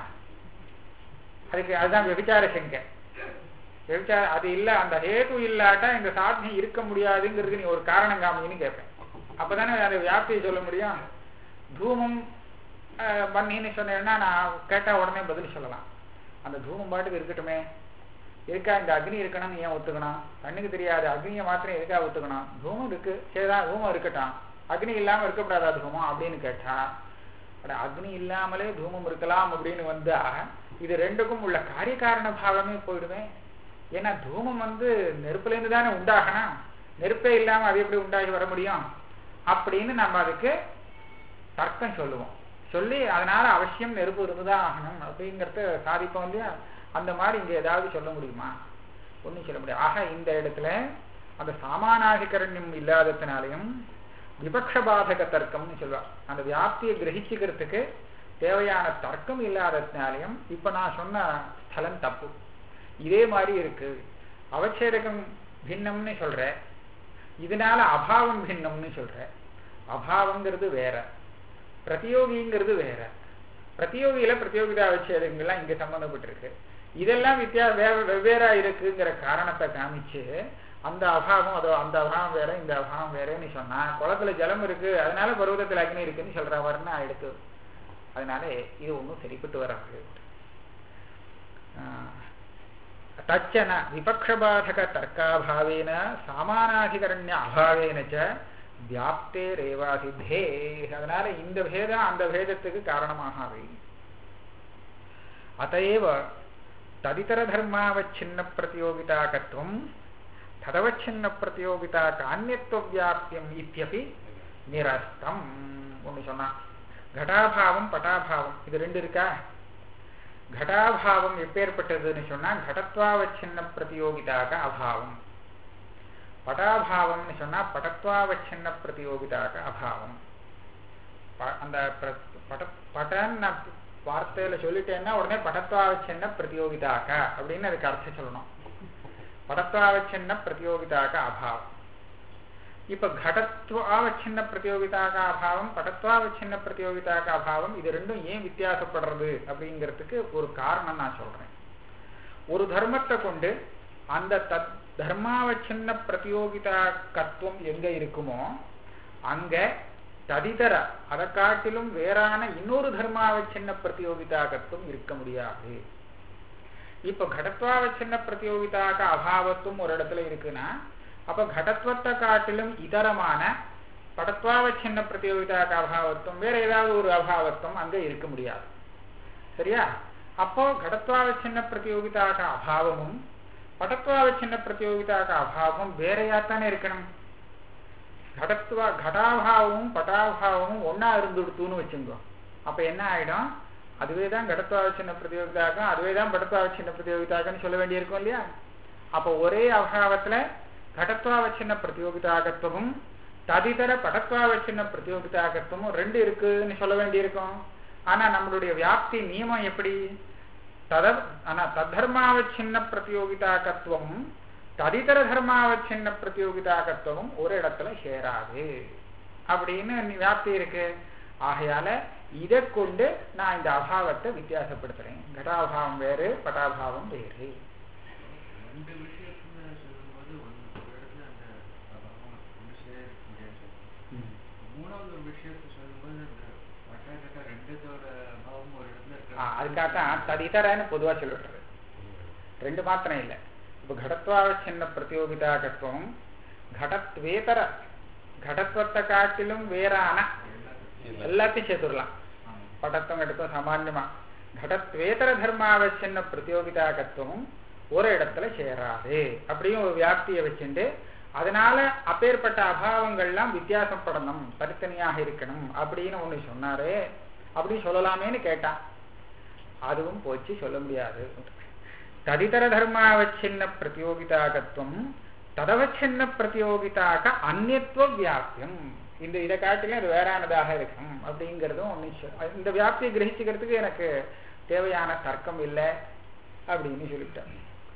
அதுக்கு அதுதான் விபச்சார சங்கை விபச்சார அது இல்ல அந்த ஹேது இல்லாட்டா இந்த சாதனை இருக்க முடியாதுங்கிறதுக்கு நீ ஒரு காரணம் காமின்னு கேட்பேன் அப்பதானே அந்த வியாப்தியை சொல்ல முடியும் தூமம் அஹ், பண்ணின்னு சொன்னேன்னா நான் கேட்டா உடனே பதில் சொல்லலாம் அந்த தூமம் பாட்டுக்கு இருக்கட்டுமே இருக்கா இந்த அக்னி இருக்கணும்னு ஏன் ஒத்துக்கணும் கண்ணுக்கு தெரியாது அக்னியை மாத்திரம் எதுக்கா ஒத்துக்கணும் தூமம் இருக்கு சரிதான் தூமம் இருக்கட்டும் அக்னி இல்லாம இருக்கக்கூடாதா தூமம் அப்படின்னு கேட்டா அட அக்னி இல்லாமலே தூமம் இருக்கலாம் அப்படின்னு வந்தா இது ரெண்டுக்கும் உள்ள காரிய காரண பாவமே போயிடுவேன் ஏன்னா தூமம் வந்து நெருப்புல இருந்து தானே உண்டாகணும் நெருப்பே இல்லாம அது எப்படி உண்டாகி வர முடியும் அப்படின்னு நம்ம அதுக்கு தர்க்கம் சொல்லுவோம் சொல்லி அதனால அவசியம் நெருப்பு இருந்துதான் ஆகணும் அப்படிங்கறத சாதிப்போம் இல்லையா அந்த மாதிரி இங்க ஏதாவது சொல்ல முடியுமா ஒண்ணும் சொல்ல முடியாது ஆக இந்த இடத்துல அந்த சாமானாதிகரண்யம் இல்லாததுனாலையும் விபக்ஷபாதக தர்க்கம்னு சொல்லுவா அந்த வியாப்தியை கிரகிச்சுக்கிறதுக்கு தேவையான தர்க்கம் இல்லாததுனாலையும் இப்ப நான் சொன்ன ஸ்தலம் தப்பு இதே மாதிரி இருக்கு அவச்சேதகம் பின்னம்னு சொல்ற இதனால அபாவம் பின்னம்னு சொல்ற அபாவங்கிறது வேற பிரதியோகிங்கிறது வேற பிரதியோகியில பிரதியோகிதா அவச்சேதங்கள்லாம் இங்க சம்பந்தப்பட்டிருக்கு இதெல்லாம் வித்தியா வேற வெவ்வேறா இருக்குங்கிற காரணத்தை காமிச்சு அந்த அபாவம் அதோ அந்த அபாவம் வேற இந்த அபாவம் வேறன்னு சொன்னா குளத்துல ஜலம் இருக்கு அதனால பருவதத்தில் அக்னி இருக்குன்னு சொல்ற வரன்னு ஆயிடுத்து அதனால இது ஒன்றும் சரிப்பட்டு வராது தச்சன விபக்ஷபாதக தர்க்காபாவேன சாமானாதிகரண்ய அபாவேன ச வியாப்தே ரேவாசித்தே அதனால இந்த பேதம் அந்த பேதத்துக்கு காரணமாகாது அத்தைவ ததிதர தர்மாவச்சின்ன பிரதியோகிதாகத்துவம் ததவச்சின்ன பிரதியோகிதா கான்யத்துவ வியாப்தியம் இத்தியபி நிரஸ்தம் ஒன்று சொன்னான் கடாபாவம் பட்டாபாவம் இது ரெண்டு இருக்கா கடாபாவம் எப்பேற்பட்டதுன்னு சொன்னா கடத்வாவச்சின்ன பிரதியோகிதாக அபாவம் பட்டாபாவம்னு சொன்னா படத்வாவச்சின்ன பிரதியோகிதாக அபாவம் அந்த பட படன்னு நான் வார்த்தையில சொல்லிட்டேன்னா உடனே படத்வாவச்சின்ன பிரதியோகிதாக அப்படின்னு அதுக்கு அர்த்தம் சொல்லணும் படத்வாவச்சின்ன பிரதியோகிதாக அபாவம் இப்ப கடத்வாவச்சின்ன பிரதியோகிதாக அபாவம் படத்வாவச்சின்ன பிரதியோகிதாக அபாவம் இது ரெண்டும் ஏன் வித்தியாசப்படுறது அப்படிங்கிறதுக்கு ஒரு காரணம் நான் சொல்றேன் ஒரு தர்மத்தை கொண்டு அந்த தத் தர்மாவச்சின்ன பிரதியோகிதா கத்துவம் எங்க இருக்குமோ அங்க ததிதர அதை காட்டிலும் வேறான இன்னொரு தர்மாவச்சின்ன பிரதியோகிதாகத்துவம் இருக்க முடியாது இப்ப கடத்வாவச்சின்ன பிரதியோகிதாக அபாவத்துவம் ஒரு இடத்துல இருக்குன்னா அப்ப கடத்வத்தை காட்டிலும் இதரமான படத்வாவச்சின்ன பிரதியோகிதாக அபாவத்துவம் வேற ஏதாவது ஒரு அபாவத்துவம் அங்க இருக்க முடியாது சரியா அப்போ கடத்வாவச்சின்ன பிரதியோகிதாக அபாவமும் படத்வாவச்சின்ன பிரதியோகிதாக அபாவம் வேறையாத்தானே இருக்கணும் கடத்துவா கடாபாவமும் பட்டாபாவமும் ஒன்னா இருந்துடுத்துன்னு வச்சுங்கோ அப்ப என்ன ஆயிடும் அதுவே தான் கடத்வாவச்சின்ன பிரதியோகிதாக அதுவே தான் படத்வாவச்சின்ன பிரதியோகிதாகன்னு சொல்ல வேண்டியிருக்கும் இல்லையா அப்போ ஒரே அபாவத்துல கடத்வாவச்சின்ன பிரதியோகிதாகத்துவமும் ததிதர படத்வாவச்சின்ன பிரதியோகிதாகத்துவமும் ரெண்டு இருக்குன்னு சொல்ல வேண்டியிருக்கும் ஆனா நம்மளுடைய வியாப்தி நியமம் எப்படி தத ஆனா தத்தர்மாவச்சின்ன பிரதியோகிதாகத்துவம் ததிதர தர்மாவச்சின்ன பிரதியோகிதாகத்துவம் ஒரு இடத்துல சேராது அப்படின்னு வியாப்தி இருக்கு ஆகையால இதை கொண்டு நான் இந்த அபாவத்தை வித்தியாசப்படுத்துறேன் கடாபாவம் வேறு பட்டாபாவம் வேறு ரெண்டு விஷயத்துல சொல்லும்போது ஒன்று ஒரு இடத்துல அந்த அபாவம் ஒன்று சேர முடியாது மூணாவது ஒரு விஷயத்தை சொல்லும்போது அந்த வட்டா கட்டா ரெண்டுத்தோட அபாவம் ஒரு இடத்துல ஆ, இருக்கு அதுக்காகத்தான் ததிதரன்னு பொதுவா சொல்லிடுறது ரெண்டு மாத்திரம் இல்லை இப்போ கடத்வாவச்சின்ன பிரதியோகிதாகத்துவம் கடத்வேதர கடத்வத்தை காட்டிலும் வேறான எல்லாத்தையும் சேர்த்துடலாம் படத்தம் எடுத்தோம் சாமான்யமா கடத்வேதர தர்மாவச்சின்ன பிரதியோகிதாகத்துவம் ஒரு இடத்துல சேராது அப்படியும் ஒரு வியாப்தியை வச்சுட்டு அதனால அப்பேற்பட்ட அபாவங்கள்லாம் வித்தியாசப்படணும் தனித்தனியாக இருக்கணும் அப்படின்னு ஒண்ணு சொன்னாரு அப்படி சொல்லலாமேன்னு கேட்டான் அதுவும் போச்சு சொல்ல முடியாது ததிதர தர்மாவச்சின்ன பிரதியோகிதாகத்துவம் ததவச்சின்ன பிரதியோகிதாக அந்நியத்துவ வியாபியம் இந்த இதை காட்டிலும் அது வேறானதாக இருக்கும் அப்படிங்கிறதும் ஒண்ணு சொ- இந்த வியாப்தியை கிரகிச்சுக்கிறதுக்கு எனக்கு தேவையான தர்க்கம் இல்லை அப்படின்னு சொல்லிட்டேன்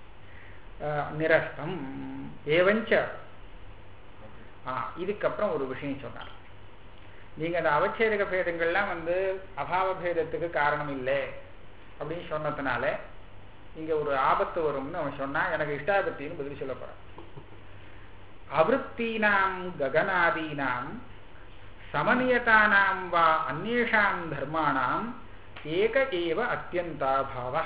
அஹ் நிரஸ்தம் ஏவஞ்ச ஆ இதுக்கப்புறம் ஒரு விஷயம் சொன்னார் நீங்க அந்த அவச்சேதக பேதங்கள்லாம் வந்து அபாவ பேதத்துக்கு காரணம் இல்லை அப்படின்னு சொன்னதுனால இங்க ஒரு ஆபத்து வரும்னு அவன் சொன்னா எனக்கு இஷ்டாபத்தின்னு பதில் சொல்ல போறான் அவிருத்தீனாம் ககனாதீனாம் சமநியதானாம் வா அந்நேஷாம் தர்மாணாம் ஏக ஏவ அத்தியந்தாபாவா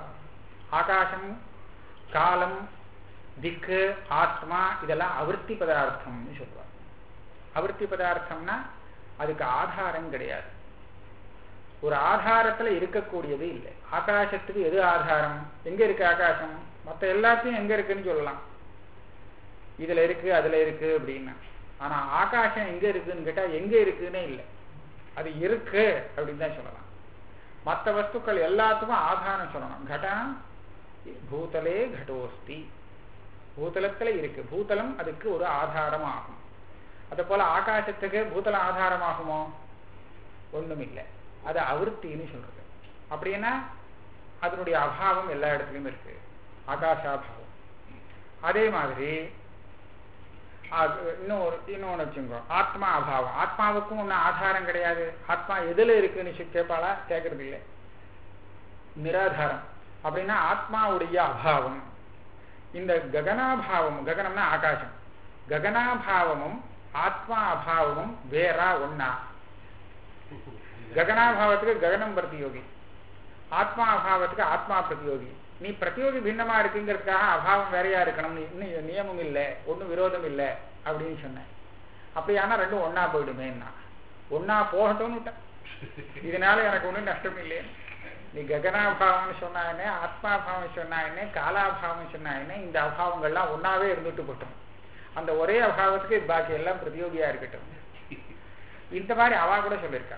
ஆகாசம் காலம் திக்கு ஆத்மா இதெல்லாம் அவிருத்தி பதார்த்தம்னு சொல்லுவாங்க அவிருத்தி பதார்த்தம்னா அதுக்கு ஆதாரம் கிடையாது ஒரு ஆதாரத்துல இருக்கக்கூடியது இல்லை ஆகாசத்துக்கு எது ஆதாரம் எங்க இருக்கு ஆகாசம் மத்த எல்லாத்தையும் எங்க இருக்குன்னு சொல்லலாம் இதுல இருக்கு அதுல இருக்கு அப்படின்னா ஆனா ஆகாசம் எங்க இருக்குன்னு கேட்டா எங்க இருக்குன்னே இல்லை அது இருக்கு அப்படின்னு தான் சொல்லலாம் மற்ற வஸ்துக்கள் எல்லாத்துக்கும் ஆதாரம் சொல்லணும் கடம் பூதலே கடோஸ்தி பூதலத்துல இருக்கு பூதலம் அதுக்கு ஒரு ஆதாரம் ஆகும் அதே போல ஆகாசத்துக்கு பூதலம் ஆதாரமாகுமோ ஒண்ணும் இல்லை அது அவிருத்தின்னு சொல்றது அப்படின்னா அதனுடைய அபாவம் எல்லா இடத்துலயும் இருக்கு ஆகாசாபாவம் அதே மாதிரி அது இன்னும் ஒரு இன்னொன்று வச்சுக்கோ ஆத்மா அபாவம் ஆத்மாவுக்கும் ஒன்றும் ஆதாரம் கிடையாது ஆத்மா எதில் இருக்குன்னு சொல்லி கேட்பாளா கேட்கறது இல்லை நிராதாரம் அப்படின்னா ஆத்மாவுடைய அபாவம் இந்த ககனாபாவம் ககனம்னா ஆகாசம் ககனாபாவமும் ஆத்மா அபாவமும் வேறா ஒன்னா ககனாபாவத்துக்கு ககனம் பிரதியோகி ஆத்மா அபாவத்துக்கு ஆத்மா பிரதியோகி நீ பிரதியோகி பின்னமா இருக்குங்கிறதுக்காக அபாவம் வேறையா இருக்கணும்னு இன்னும் நியமம் இல்லை ஒன்றும் விரோதம் இல்லை அப்படின்னு சொன்னேன் அப்படியானா ரெண்டும் ஒன்னா போயிடுமேன்னா ஒன்னா போகட்டும்னு விட்டேன் இதனால எனக்கு ஒன்றும் நஷ்டம் இல்லையே நீ ககனாபாவம்னு சொன்னா என்ன ஆத்மாபாவம் சொன்னா என்ன காலாபாவம் சொன்னா என்ன இந்த அபாவங்கள்லாம் ஒன்னாவே இருந்துட்டு போட்டோம் அந்த ஒரே அபாவத்துக்கு பாக்கி எல்லாம் பிரதியோகியா இருக்கட்டும் இந்த மாதிரி அவா கூட சொல்லியிருக்கா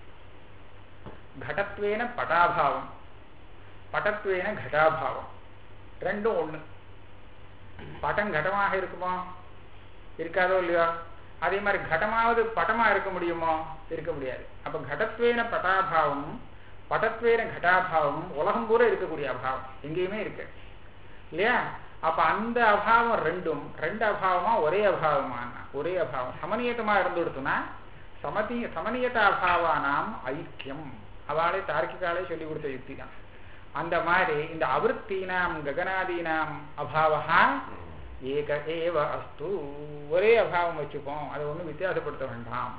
கடத்வேன பட்டாபாவம் பட்டத்வேன கடாபாவம் ரெண்டும் ஒண்ணு பட்டம் கடமாக இருக்குமோ இருக்காதோ இல்லையோ அதே மாதிரி கடமாவது பட்டமா இருக்க முடியுமோ இருக்க முடியாது அப்ப கடத்வேன பட்டாபாவம் பட்டத்வேன கடாபாவம் உலகம் பூரா இருக்கக்கூடிய அபாவம் எங்கேயுமே இருக்கு இல்லையா அப்ப அந்த அபாவம் ரெண்டும் ரெண்டு அபாவமா ஒரே அபாவமா ஒரே அபாவம் சமநியத்தமா இருந்துடுத்துனா சமதி சமநியத அபாவானாம் ஐக்கியம் அவளே தார்க்கிகாலே சொல்லி கொடுத்த யுக்தி தான் அந்த மாதிரி இந்த அவிருத்தீனாம் ககனாதீனாம் அபாவா ஏக ஏவ அஸ்து ஒரே அபாவம் வச்சுப்போம் அதை ஒன்றும் வித்தியாசப்படுத்த வேண்டாம்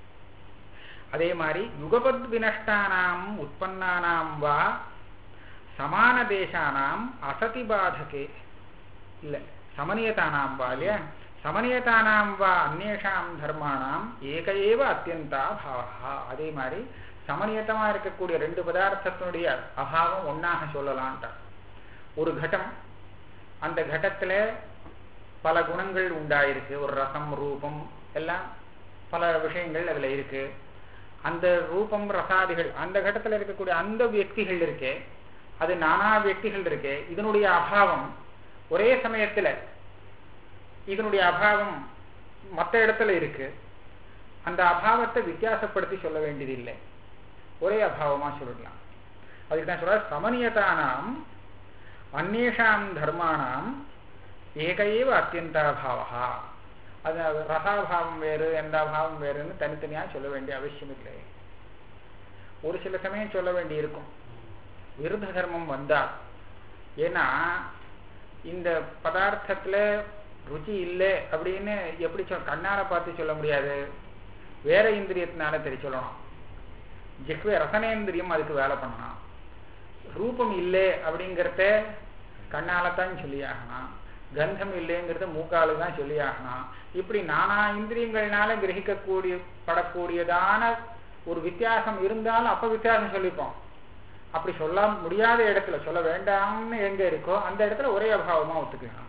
அதே மாதிரி யுகபத் வினஷ்டானாம் உற்பன்னானாம் வா சமான தேசானாம் அசதி பாதகே இல்ல சமனியதானாம் வா இல்லையா சமனியதானாம் வா அந்நேஷாம் தர்மானாம் ஏக ஏவ அத்தியந்தா பாவா அதே மாதிரி சமநியத்தமா இருக்கக்கூடிய ரெண்டு பதார்த்தத்தினுடைய அபாவம் ஒன்னாக சொல்லலான்ட்டார் ஒரு கட்டம் அந்த கட்டத்துல பல குணங்கள் உண்டாயிருக்கு ஒரு ரசம் ரூபம் எல்லாம் பல விஷயங்கள் அதுல இருக்கு அந்த ரூபம் ரசாதிகள் அந்த கட்டத்துல இருக்கக்கூடிய அந்த வியக்திகள் இருக்கே அது நானா வியக்திகள் இருக்கே இதனுடைய அபாவம் ஒரே சமயத்துல இதனுடைய அபாவம் மற்ற இடத்துல இருக்கு அந்த அபாவத்தை வித்தியாசப்படுத்தி சொல்ல வேண்டியதில்லை ஒரே அபாவமா சொல்லிடலாம் அதுக்கு தான் சொல்ற சமனியதானாம் அந்நேஷாம் தர்மானாம் ஏகையேவ அத்தியந்தாபாவா அது ரசாபாவம் வேறு எந்த அபாவம் வேறுன்னு தனித்தனியா சொல்ல வேண்டிய அவசியம் இல்லை ஒரு சில சமயம் சொல்ல வேண்டி இருக்கும் விருத தர்மம் வந்தால் ஏன்னா இந்த பதார்த்தத்துல ருச்சி இல்லை அப்படின்னு எப்படி சொல் கண்ணால பார்த்து சொல்ல முடியாது வேற இந்திரியத்தினால தெரிய சொல்லணும் ஜிக்வே ரசனேந்திரியம் அதுக்கு வேலை பண்ணணும் ரூபம் இல்லை அப்படிங்கிறத கண்ணால தான் சொல்லி ஆகணும் கந்தம் இல்லைங்கிறத மூக்காலு தான் சொல்லி ஆகணும் இப்படி நானா இந்திரியங்கள்னால கிரகிக்கக்கூடிய படக்கூடியதான ஒரு வித்தியாசம் இருந்தாலும் அப்ப வித்தியாசம் சொல்லிப்போம் அப்படி சொல்ல முடியாத இடத்துல சொல்ல வேண்டாம்னு எங்க இருக்கோ அந்த இடத்துல ஒரே அபாவமா ஒத்துக்கணும்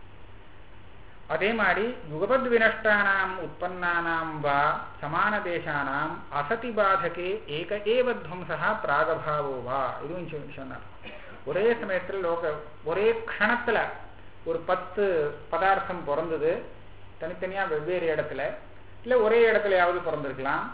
அதே மாதிரி யுகபத் வினஷ்டானாம் உற்பன்னானாம் வா சமான தேசானாம் அசதி பாதகே ஏக ஏவ துவம்சா பிராகபாவோ வா இதுவும் சொன்னார் ஒரே சமயத்துல லோக ஒரே க்ஷணத்துல ஒரு பத்து பதார்த்தம் பிறந்தது தனித்தனியா வெவ்வேறு இடத்துல இல்ல ஒரே இடத்துலயாவது பிறந்திருக்கலாம்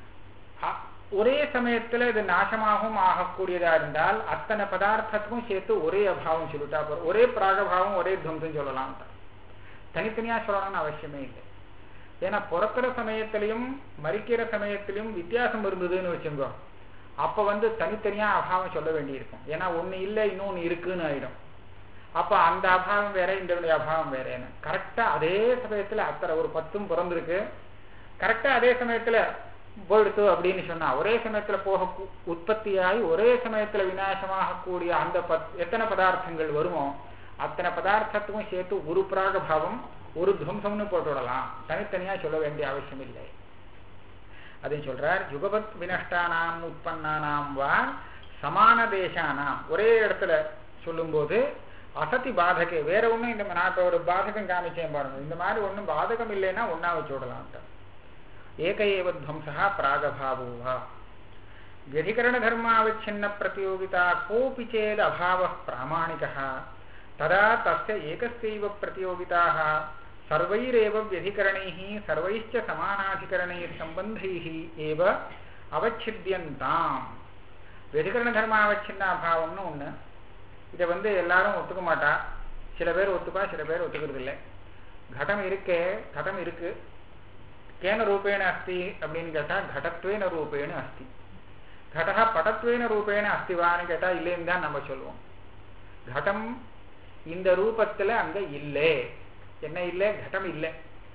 ஒரே சமயத்துல இது நாசமாகவும் ஆகக்கூடியதா இருந்தால் அத்தனை பதார்த்தத்துக்கும் சேர்த்து ஒரே அபாவம் சொல்லிட்டா போறோம் ஒரே பிராகபாவம் ஒரே துவம்சம் சொல்லலாம் தனித்தனியா சொல்லணும்னு அவசியமே இல்லை ஏன்னா பிறக்கிற சமயத்திலையும் மறிக்கிற சமயத்திலையும் வித்தியாசம் இருந்ததுன்னு வச்சுங்கோ அப்ப வந்து தனித்தனியா அபாவம் சொல்ல வேண்டியிருக்கும் ஏன்னா ஒண்ணு இல்லை இன்னொன்னு இருக்குன்னு ஆயிடும் அப்ப அந்த அபாவம் வேற இந்த அபாவம் வேறேன்னு கரெக்டா அதே சமயத்துல அத்தனை ஒரு பத்தும் பிறந்திருக்கு கரெக்டா அதே சமயத்துல போயிடுத்து அப்படின்னு சொன்னா ஒரே சமயத்துல போக உற்பத்தியாகி ஒரே சமயத்துல விநாசமாக கூடிய அந்த பத் எத்தனை பதார்த்தங்கள் வருமோ அத்தனை பதார்த்தத்துக்கும் சேர்த்து ஒரு பிராக பாவம் ஒரு துவம்சம்னு போட்டு விடலாம் தனித்தனியா சொல்ல வேண்டிய அவசியம் இல்லை அதையும் சொல்றார் யுகபத் வினஷ்டானாம் உற்பன்னானாம் வா சமான தேசானாம் ஒரே இடத்துல சொல்லும்போது அசதி பாதகே வேற ஒண்ணும் இந்த நான் இப்ப ஒரு பாதகம் காமிச்சேன் பாருங்க இந்த மாதிரி ஒண்ணும் பாதகம் இல்லைன்னா ஒன்னா வச்சு விடலாம் ஏக ஏவ துவம்சா பிராகபாவோ व्यधिकरण धर्मावच्छिन्न प्रतियोगिता कोऽपि चेद अभावः प्रामाणिकः तदा तस्य एकस्यैव प्रतियोगिताः सर्वैरेव व्यधिकरणैः सर्वैश्च समानाधिकरणैः सम्बन्धैः एव அவச்சித்தியந்தாம் வெதிகரண தர்மாவச்சின்ன அபாவம்னு ஒண்ணு இதை வந்து எல்லாரும் ஒத்துக்க மாட்டா சில பேர் ஒத்துப்பா சில பேர் ஒத்துக்கிறது இல்லை கடம் இருக்கே கடம் இருக்கு கேன ரூபேண அஸ்தி அப்படின்னு கேட்டா கடத்வேன ரூபேண அஸ்தி கடகா படத்வேன ரூபேண அஸ்திவான்னு கேட்டா இல்லைன்னு தான் நம்ம சொல்லுவோம் கடம் இந்த ரூபத்துல அங்க இல்லை என்ன இல்லை கடம் இல்லை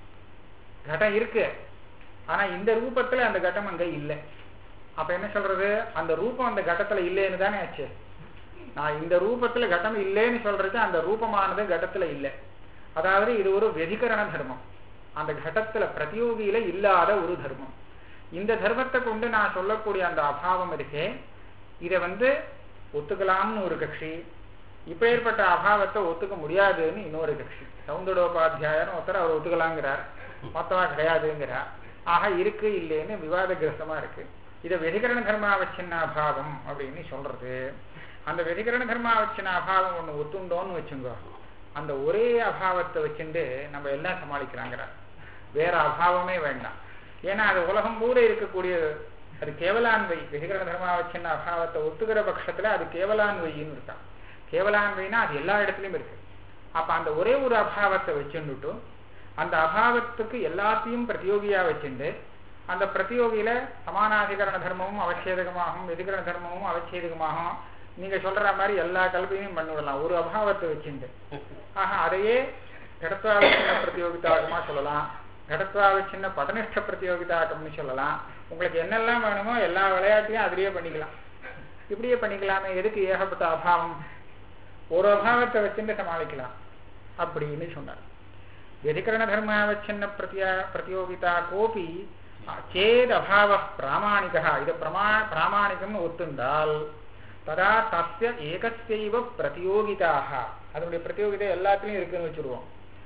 கடம் இருக்கு ஆனா இந்த ரூபத்துல அந்த கட்டம் அங்க இல்லை அப்ப என்ன சொல்றது அந்த ரூபம் அந்த கட்டத்துல இல்லைன்னு தானே ஆச்சு நான் இந்த ரூபத்துல கட்டம் இல்லைன்னு சொல்றது அந்த ரூபமானது கட்டத்துல இல்லை அதாவது இது ஒரு வெதிகரண தர்மம் அந்த கடத்துல பிரதியோகியில இல்லாத ஒரு தர்மம் இந்த தர்மத்தை கொண்டு நான் சொல்லக்கூடிய அந்த அபாவம் இருக்கே இதை வந்து ஒத்துக்கலாம்னு ஒரு கட்சி இப்பேற்பட்ட அபாவத்தை ஒத்துக்க முடியாதுன்னு இன்னொரு கட்சி சவுந்தடோபாத்தியாயன்னு ஒருத்தர் அவர் ஒத்துக்கலாங்கிறார் மொத்தமா கிடையாதுங்கிறார் ஆக இருக்கு இல்லைன்னு விவாதகிரஸ்தமா இருக்கு இதை வெதிகரண தர்மாவச்சின்ன அபாவம் அப்படின்னு சொல்றது அந்த வெதிகரண தர்மாவச்சின்ன அபாவம் ஒண்ணு ஒத்துண்டோன்னு வச்சுங்கோ அந்த ஒரே அபாவத்தை வச்சுட்டு நம்ம எல்லாம் சமாளிக்கிறாங்கிறார் வேற அபாவமே வேண்டாம் ஏன்னா அது உலகம் பூரா இருக்கக்கூடிய அது கேவலான்வை வெதிகரண தர்மாவச்சின்ன அபாவத்தை ஒத்துக்கிற பட்சத்துல அது கேவலான்வைன்னு இருக்கான் கேவலான்வைனா அது எல்லா இடத்துலயும் இருக்கு அப்ப அந்த ஒரே ஒரு அபாவத்தை வச்சுட்டு அந்த அபாவத்துக்கு எல்லாத்தையும் பிரதியோகியா வச்சுண்டு அந்த பிரதியோகியில சமானாதிகரண தர்மமும் அவச்சேதகமாகும் வெதிகரண தர்மமும் அவச்சேதகமாகும் நீங்க சொல்ற மாதிரி எல்லா கல்வியும் பண்ணிவிடலாம் ஒரு அபாவத்தை வச்சுண்டு ஆக அதையே கடத்வாவச்சின்ன பிரதியோகிதாகமா சொல்லலாம் கடத்வாவச்சின்ன பதனிஷ்ட பிரதியோகிதாகம்னு சொல்லலாம் உங்களுக்கு என்னெல்லாம் வேணுமோ எல்லா விளையாட்டையும் அதிலேயே பண்ணிக்கலாம் இப்படியே பண்ணிக்கலாமே எதுக்கு ஏகப்பட்ட அபாவம் ஒரு அபாவத்தை வச்சுட்டு சமாளிக்கலாம் அப்படின்னு சொன்னார் व्यधिकरण धर्मावच्छिन्न प्रत्या प्रतियोगिता कोऽपि चेद् अभावः प्रामाणिकः இது பிரமா பிராமாணிகம்னு ஒத்துண்டால் ததா தஸ்ய ஏகஸ்யைவ பிரதியோகிதாக அதனுடைய பிரதியோகிதை எல்லாத்துலயும் இருக்குன்னு வச்சுருவோம்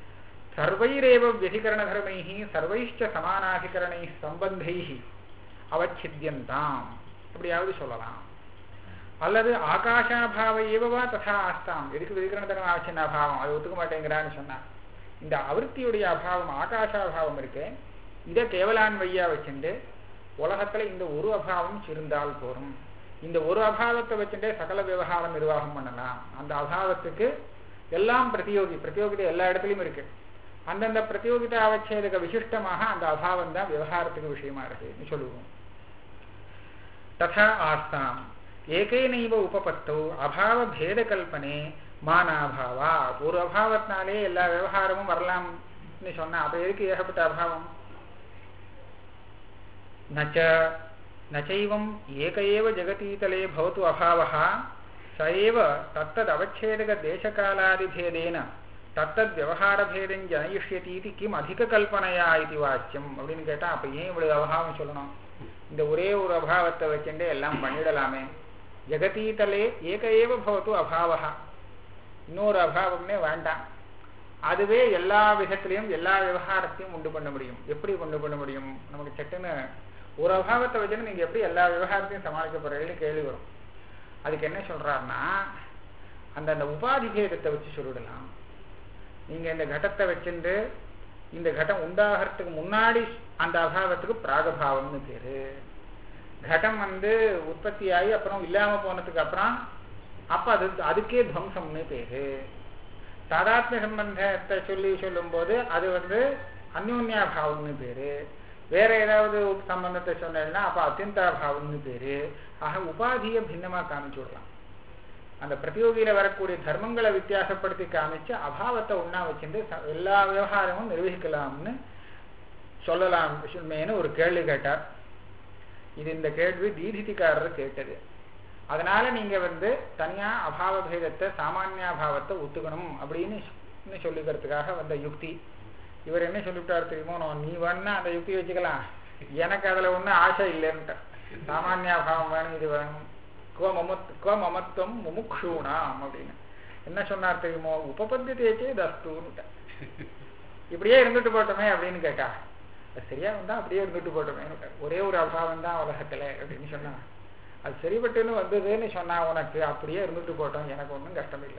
சர்வைரேவ व्यधिकरण धर्मैः सर्वैश्च समानाधिकरणैः सम्बन्धैः அவச்சித்தியந்தாம் அப்படியாவது சொல்லலாம் அல்லது ஆகாஷாபாவ ஏவவா ததா ஆஸ்தாம் எதுக்கு விதிகரண தர்ம ஆவச்சின்ன அபாவம் அது ஒத்துக்க மாட்டேங்கிறான்னு சொன்னா இந்த அவிருத்தியுடைய அபாவம் ஆகாஷாபாவம் இருக்கு இதை கேவலான்வையா வச்சுட்டு உலகத்துல இந்த ஒரு அபாவம் இருந்தால் போரும் இந்த ஒரு அபாவத்தை வச்சுட்டே சகல விவகாரம் நிர்வாகம் பண்ணலாம் அந்த அபாவத்துக்கு எல்லாம் பிரதியோகி பிரதியோகிதை எல்லா இடத்துலயும் இருக்கு அந்தந்த பிரதியோகிதா அவச்சேதக விசிஷ்டமாக அந்த அபாவம் தான் விவகாரத்துக்கு விஷயமா இருக்குன்னு சொல்லுவோம் ததா ஆஸ்தாம் ஏகேனைவ உபபத்தோ அபாவ பேத கல்பனே மானாபாவா ஒரு அபாவத்தினாலே எல்லா விவகாரமும் வரலாம்னு சொன்னா அப்ப எதுக்கு ஏகப்பட்ட அபாவம் நச்ச நச்சைவம் ஏக ஏவ ஜெகதீதலே பவத்து அபாவः ச ஏவ தத்தத் அவச்சேதக தேசகாலாதிபேதேன தத்தத் விவகாரபேதம் ஜனயிஷ்யதீதி கிம் அதிக கல்பனையா இது வாச்சியம் அப்படின்னு கேட்டா அப்ப ஏன் இவ்வளவு அபாவம் சொல்லணும் இந்த ஒரே ஒரு அபாவத்தை வச்சுட்டே எல்லாம் பண்ணிடலாமே ஜெகதீதலே ஏக ஏவ பவத்து அபாவா இன்னொரு அபாவம்னே வேண்டாம் அதுவே எல்லா விதத்திலையும் எல்லா விவகாரத்தையும் உண்டு பண்ண முடியும் எப்படி கொண்டு பண்ண முடியும் நமக்கு சட்டுன்னு ஒரு அபாவத்தை வச்சுன்னு நீங்க எப்படி எல்லா விவகாரத்தையும் சமாளிக்க போறீங்கன்னு கேள்வி வரும் அதுக்கு என்ன சொல்றாருன்னா அந்த அந்த உபாதி பேதத்தை வச்சு சொல்லிடலாம் நீங்க இந்த கடத்தை வச்சுட்டு இந்த கட்டம் உண்டாகிறதுக்கு முன்னாடி அந்த அபாவத்துக்கு பிராகபாவம்னு பேரு கடம் வந்து உற்பத்தி ஆகி அப்புறம் இல்லாம போனதுக்கு அப்புறம் அப்ப அது அதுக்கே துவம்சம்னு பேரு தாதாத்மிய சம்பந்தத்தை சொல்லி சொல்லும்போது அது வந்து அந்யோன்யாபாவம்னு பேரு வேற ஏதாவது சம்பந்தத்தை சொன்னேன்னா அப்ப அத்தியந்தாபாவம்னு பேரு ஆக உபாதியை பின்னமா காமிச்சு விடலாம் அந்த பிரதியோகியில வரக்கூடிய தர்மங்களை வித்தியாசப்படுத்தி காமிச்சு அபாவத்தை ஒன்னா வச்சுட்டு எல்லா விவகாரமும் நிர்வகிக்கலாம்னு சொல்லலாம் மேனு ஒரு கேள்வி கேட்டார் இது இந்த கேள்வி தீதிதிக்காரர் கேட்டது அதனால நீங்க வந்து தனியா அபாவ பேதத்தை சாமானியாபாவத்தை ஒத்துக்கணும் அப்படின்னு சொல்லிக்கிறதுக்காக வந்த யுக்தி இவர் என்ன சொல்லிவிட்டார் தெரியுமோ நீ வேணா அந்த யுக்தி வச்சுக்கலாம் எனக்கு அதுல ஒன்றும் ஆசை இல்லைன்ட்டு சாமானியாபாவம் வேணும் இது வேணும் கோ மமத் கோ மமத்துவம் முமுக்ஷூணாம் அப்படின்னு என்ன சொன்னார் தெரியுமோ உபபத்தி தேச்சே தஸ்தூன்னு இப்படியே இருந்துட்டு போட்டோமே அப்படின்னு கேட்டா சரியா வந்தா அப்படியே இருந்துட்டு போட்டோமே ஒரே ஒரு அபாவம் தான் உலகத்துல அப்படின்னு சொன்னா அது சரிபட்டுன்னு வந்ததுன்னு சொன்னா உனக்கு அப்படியே இருந்துட்டு போட்டோம் எனக்கு ஒன்றும் கஷ்டம் இல்லை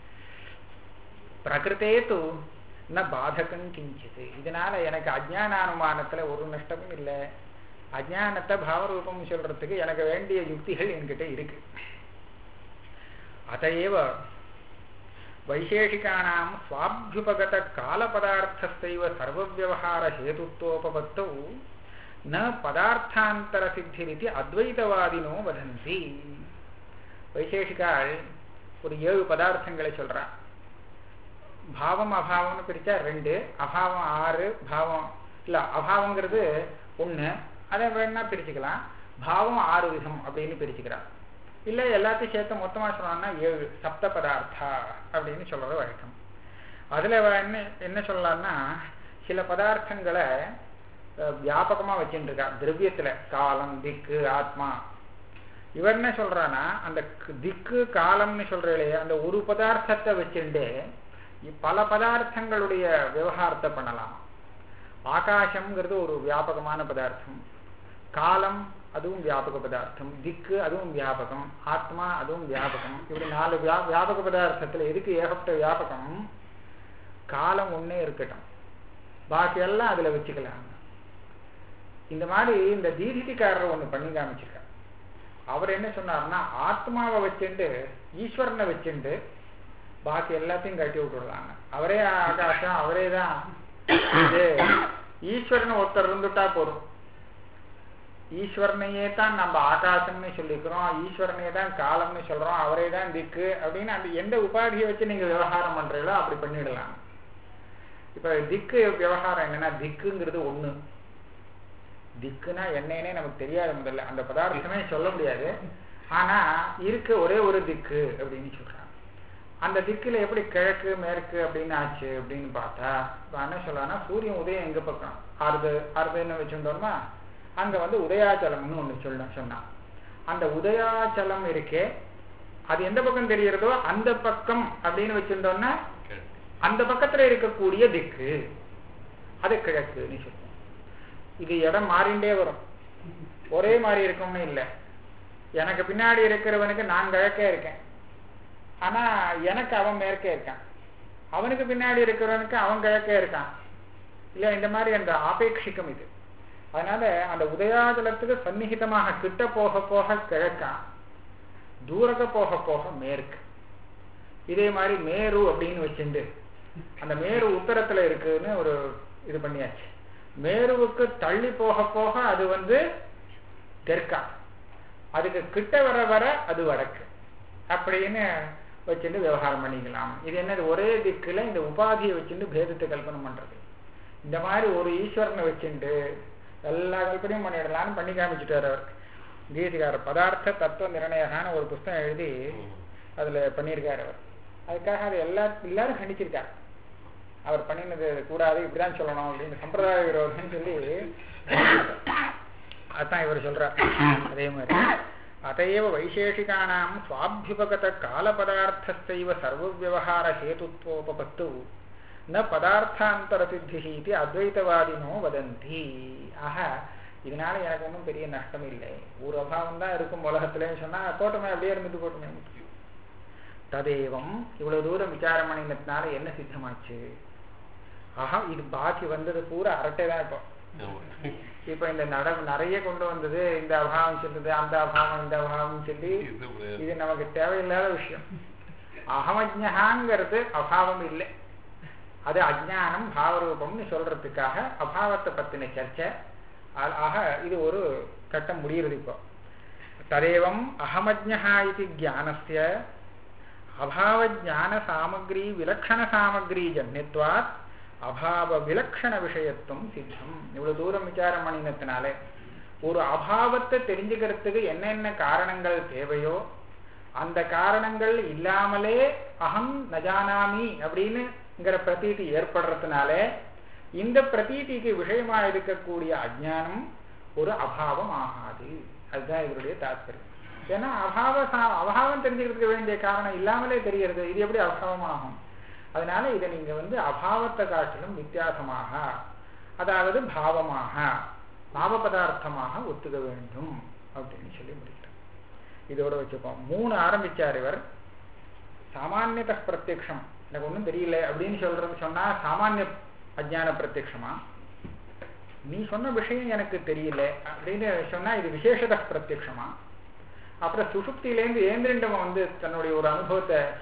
பிரகிருத்தே தூ ந பாதகம் கிஞ்சிது இதனால எனக்கு அஜானானுமானத்துல ஒரு நஷ்டமும் இல்லை அஜானத்தை பாவரூபம் சொல்றதுக்கு எனக்கு வேண்டிய யுக்திகள் என்கிட்ட இருக்கு அதையேவ வைசேஷிகானாம் சுவாபியுபகத காலபதார்த்தஸ்தைவ சர்வவியவகார ஹேதுத்வோபபத்தௌ ந பதார்த்தாந்தர சித்திரிதி அத்வைதவாதினோ வதந்தி வைசேஷிகாள் ஒரு ஏழு பதார்த்தங்களை சொல்றா பாவம் அபாவம்னு பிரிச்சா ரெண்டு அபாவம் ஆறு பாவம் இல்ல அபாவங்கிறது ஒண்ணு அதை வேணா பிரிச்சுக்கலாம் பாவம் ஆறு விதம் அப்படின்னு பிரிச்சுக்கிறான் இல்ல எல்லாத்தையும் சேர்த்து மொத்தமா சொல்லலாம்னா ஏழு சப்த பதார்த்தா அப்படின்னு சொல்றது வழக்கம் அதுல அவ என்ன என்ன சொல்லலாம்னா சில பதார்த்தங்களை அஹ், வியாபகமா வச்சுட்டு இருக்கா திரவியத்துல காலம் திக்கு ஆத்மா இவர் என்ன சொல்றான்னா அந்த க- திக்கு காலம்னு சொல்றே அந்த ஒரு பதார்த்தத்தை வச்சுட்டு பல பதார்த்தங்களுடைய விவகாரத்தை பண்ணலாம் ஆகாசம்ங்கிறது ஒரு வியாபகமான பதார்த்தம் காலம் அதுவும் வியாபக பதார்த்தம் திக்கு அதுவும் வியாபகம் ஆத்மா அதுவும் வியாபகம் இப்படி நாலு வியா வியாபக பதார்த்தத்துல எதுக்கு ஏகப்பட்ட வியாபகம் காலம் ஒண்ணே இருக்கட்டும் பாக்கி எல்லாம் அதுல வச்சுக்கலாம் இந்த மாதிரி இந்த தீதிதிக்காரர் ஒண்ணு பண்ணி காமிச்சிருக்கார் அவர் என்ன சொன்னார்னா ஆத்மாவை வச்சுண்டு ஈஸ்வரனை வச்சுண்டு பாக்கி எல்லாத்தையும் கட்டி விட்டுடலாங்க அவரே ஆகாசம் அவரே தான் இது ஈஸ்வரன் ஒருத்தர் இருந்துட்டா போதும் ஈஸ்வரனையே தான் நம்ம ஆகாசம்னு சொல்லிக்கிறோம் ஈஸ்வரனையே தான் காலம்னு சொல்றோம் அவரே தான் திக்கு அப்படின்னு அந்த எந்த உபாதியை வச்சு நீங்க விவகாரம் பண்றீங்களோ அப்படி பண்ணிடலாம் இப்ப திக்கு விவகாரம் என்னன்னா திக்குங்கிறது ஒண்ணு திக்குனா என்னன்னே நமக்கு தெரியாது முதல்ல அந்த பதார்த்தமே சொல்ல முடியாது ஆனா இருக்கு ஒரே ஒரு திக்கு அப்படின்னு சொல்றாங்க அந்த திக்குல எப்படி கிழக்கு மேற்கு அப்படின்னு ஆச்சு அப்படின்னு பார்த்தா இப்ப என்ன சொல்லலாம்னா சூரியன் உதயம் எங்க பக்கம் ஆறுது ஆறுதுன்னு வச்சுட்டோம்னா அங்க வந்து உதயாச்சலம்னு ஒண்ணு சொல்ல சொன்னான் அந்த உதயாச்சலம் இருக்கே அது எந்த பக்கம் தெரியறதோ அந்த பக்கம் அப்படின்னு வச்சிருந்தோம்னா கிழக்கு. அந்த பக்கத்துல இருக்கக்கூடிய திக்கு அது கிழக்குன்னு சொல்லுவோம் இது இடம் மாறிண்டே வரும் ஒரே மாதிரி இருக்கும்னு இல்லை எனக்கு பின்னாடி இருக்கிறவனுக்கு நான் கிழக்கே இருக்கேன் ஆனா எனக்கு அவன் மேற்கே இருக்கான் அவனுக்கு பின்னாடி இருக்கிறவனுக்கு அவன் கிழக்கே இருக்கான் இல்ல இந்த மாதிரி அந்த ஆபேட்சிகம் இது அதனால அந்த உதயாஜலத்துக்கு சந்நிகிதமாக கிட்ட போக போக கிழக்கான் தூரக்க போக போக மேற்கு இதே மாதிரி மேரு அப்படின்னு வச்சுண்டு அந்த மேரு உத்தரத்துல இருக்குன்னு ஒரு இது பண்ணியாச்சு மேருவுக்கு தள்ளி போக போக அது வந்து தெற்கா அதுக்கு கிட்ட வர வர அது வடக்கு அப்படின்னு வச்சுட்டு விவகாரம் பண்ணிக்கலாம் இது என்னது ஒரே திக்குல இந்த உபாதியை வச்சுட்டு பேதத்தை கல்பனை பண்றது இந்த மாதிரி ஒரு ஈஸ்வரனை வச்சுட்டு எல்லா கல்பனையும் பண்ணிடலாம்னு பண்ணி காமிச்சிட்டார் அவர் கீதிகாரர் பதார்த்த தத்துவ நிர்ணயகான ஒரு புஸ்தகம் எழுதி ம். அதுல பண்ணியிருக்காரு அவர் அதுக்காக அது எல்லா எல்லாரும் கண்டிச்சிருக்கார் அவர் பண்ணினது கூடாது இப்படிதான் சொல்லணும் அப்படின்னு சம்பிரதாய விரோதம்னு சொல்லி அதான் இவர் சொல்றார் அதே மாதிரி அதையவ வைசேஷிகானாம் சுவாபியுபகத காலபதார்த்தஸ்தைவ சர்வவியவகார ஹேதுத்வோபபத்து ந பதார்த்தாந்தர சித்தி இது அத்வைதவாதினோ வதந்தி ஆக இதனால எனக்கு ஒன்றும் பெரிய நஷ்டம் இல்லை ஒரு அபாவம் தான் இருக்கும் உலகத்துலன்னு சொன்னா போட்டோமே அப்படியே இருந்துட்டு போட்டோமே ததேவம் இவ்வளவு தூரம் விசாரம் பண்ணினதுனால என்ன சித்தமாச்சு ஆஹா இது பாக்கி வந்தது பூரா அரட்டை தான் இப்போ ஆமா. இப்ப இந்த நட நிறைய கொண்டு வந்தது இந்த அபாவம் சொல்றது அந்த அபாவம் இந்த அபாவம் சொல்லி இது ஒரு- இது நமக்கு தேவையில்லாத விஷயம் அகமஜ்ஞகாங்கிறது அபாவம் இல்லை அது அஜ்ஞானம் பாவரூபம்னு சொல்றதுக்காக அபாவத்தை பத்தின சர்ச்சை ஆ- ஆக இது ஒரு கட்டம் முடிகிறது இப்போ ததேவம் அகமஜ்ஞா இது ஜானஸ்ய அபாவ ஞான சாமகிரி விலக்ஷண சாமகிரி ஜன்யத்வாத் அபாவ விலக்ஷண விஷயத்துவம் சித்தம் இவ்வளவு தூரம் விசாரம் பண்ணினத்தினாலே ஒரு அபாவத்தை தெரிஞ்சுக்கிறதுக்கு என்னென்ன காரணங்கள் தேவையோ அந்த காரணங்கள் இல்லாமலே அகம் நஜானாமி அப்படின்னுங்கிற பிரதீதி ஏற்படுறதுனாலே இந்த பிரதீதிக்கு விஷயமா இருக்கக்கூடிய அஜ்ஞானம் ஒரு அபாவம் ஆகாது அதுதான் இதனுடைய தாத்பரியம் ஏன்னா அபாவ சா- அபாவம் தெரிஞ்சுக்கிறதுக்கு வேண்டிய காரணம் இல்லாமலே தெரிகிறது இது எப்படி அபாவம் ஆகும் அதனால இதை நீங்க வந்து அபாவத்தை காட்டிலும் வித்தியாசமாக அதாவது பாவமாக பாவ பதார்த்தமாக ஒத்துக்க வேண்டும் அப்படின்னு சொல்லி முடிக்கிறார் இதோட வச்சுப்போம் மூணு ஆரம்பிச்சார் இவர் சாமானியத பிரத்யக்ஷம் எனக்கு ஒன்றும் தெரியல அப்படின்னு சொல்றது சொன்னா சாமானிய அஜ்ஞான பிரத்யக்ஷமா நீ சொன்ன விஷயம் எனக்கு தெரியல அப்படின்னு சொன்னா இது விசேஷத பிரத்யக்ஷமா அப்புறம் சுசுப்தியிலேருந்து ஏந்திரண்டவன் வந்து தன்னுடைய ஒரு அனுபவத்தை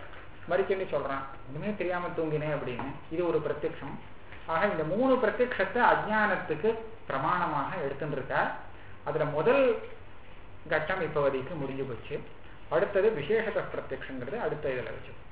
மறிக்கன்னு சொல்றான் ஒண்ணுமே தெரியாம தூங்கினேன் அப்படின்னு இது ஒரு பிரத்யக்ஷம் ஆக இந்த மூணு பிரத்யக்ஷத்தை அஜ்ஞானத்துக்கு பிரமாணமாக எடுத்துட்டு இருக்கா அதுல முதல் கட்டம் இப்போதைக்கு முடிஞ்சு போச்சு அடுத்தது விசேஷத பிரத்யக்ஷங்கிறது அடுத்த இதில் வச்சு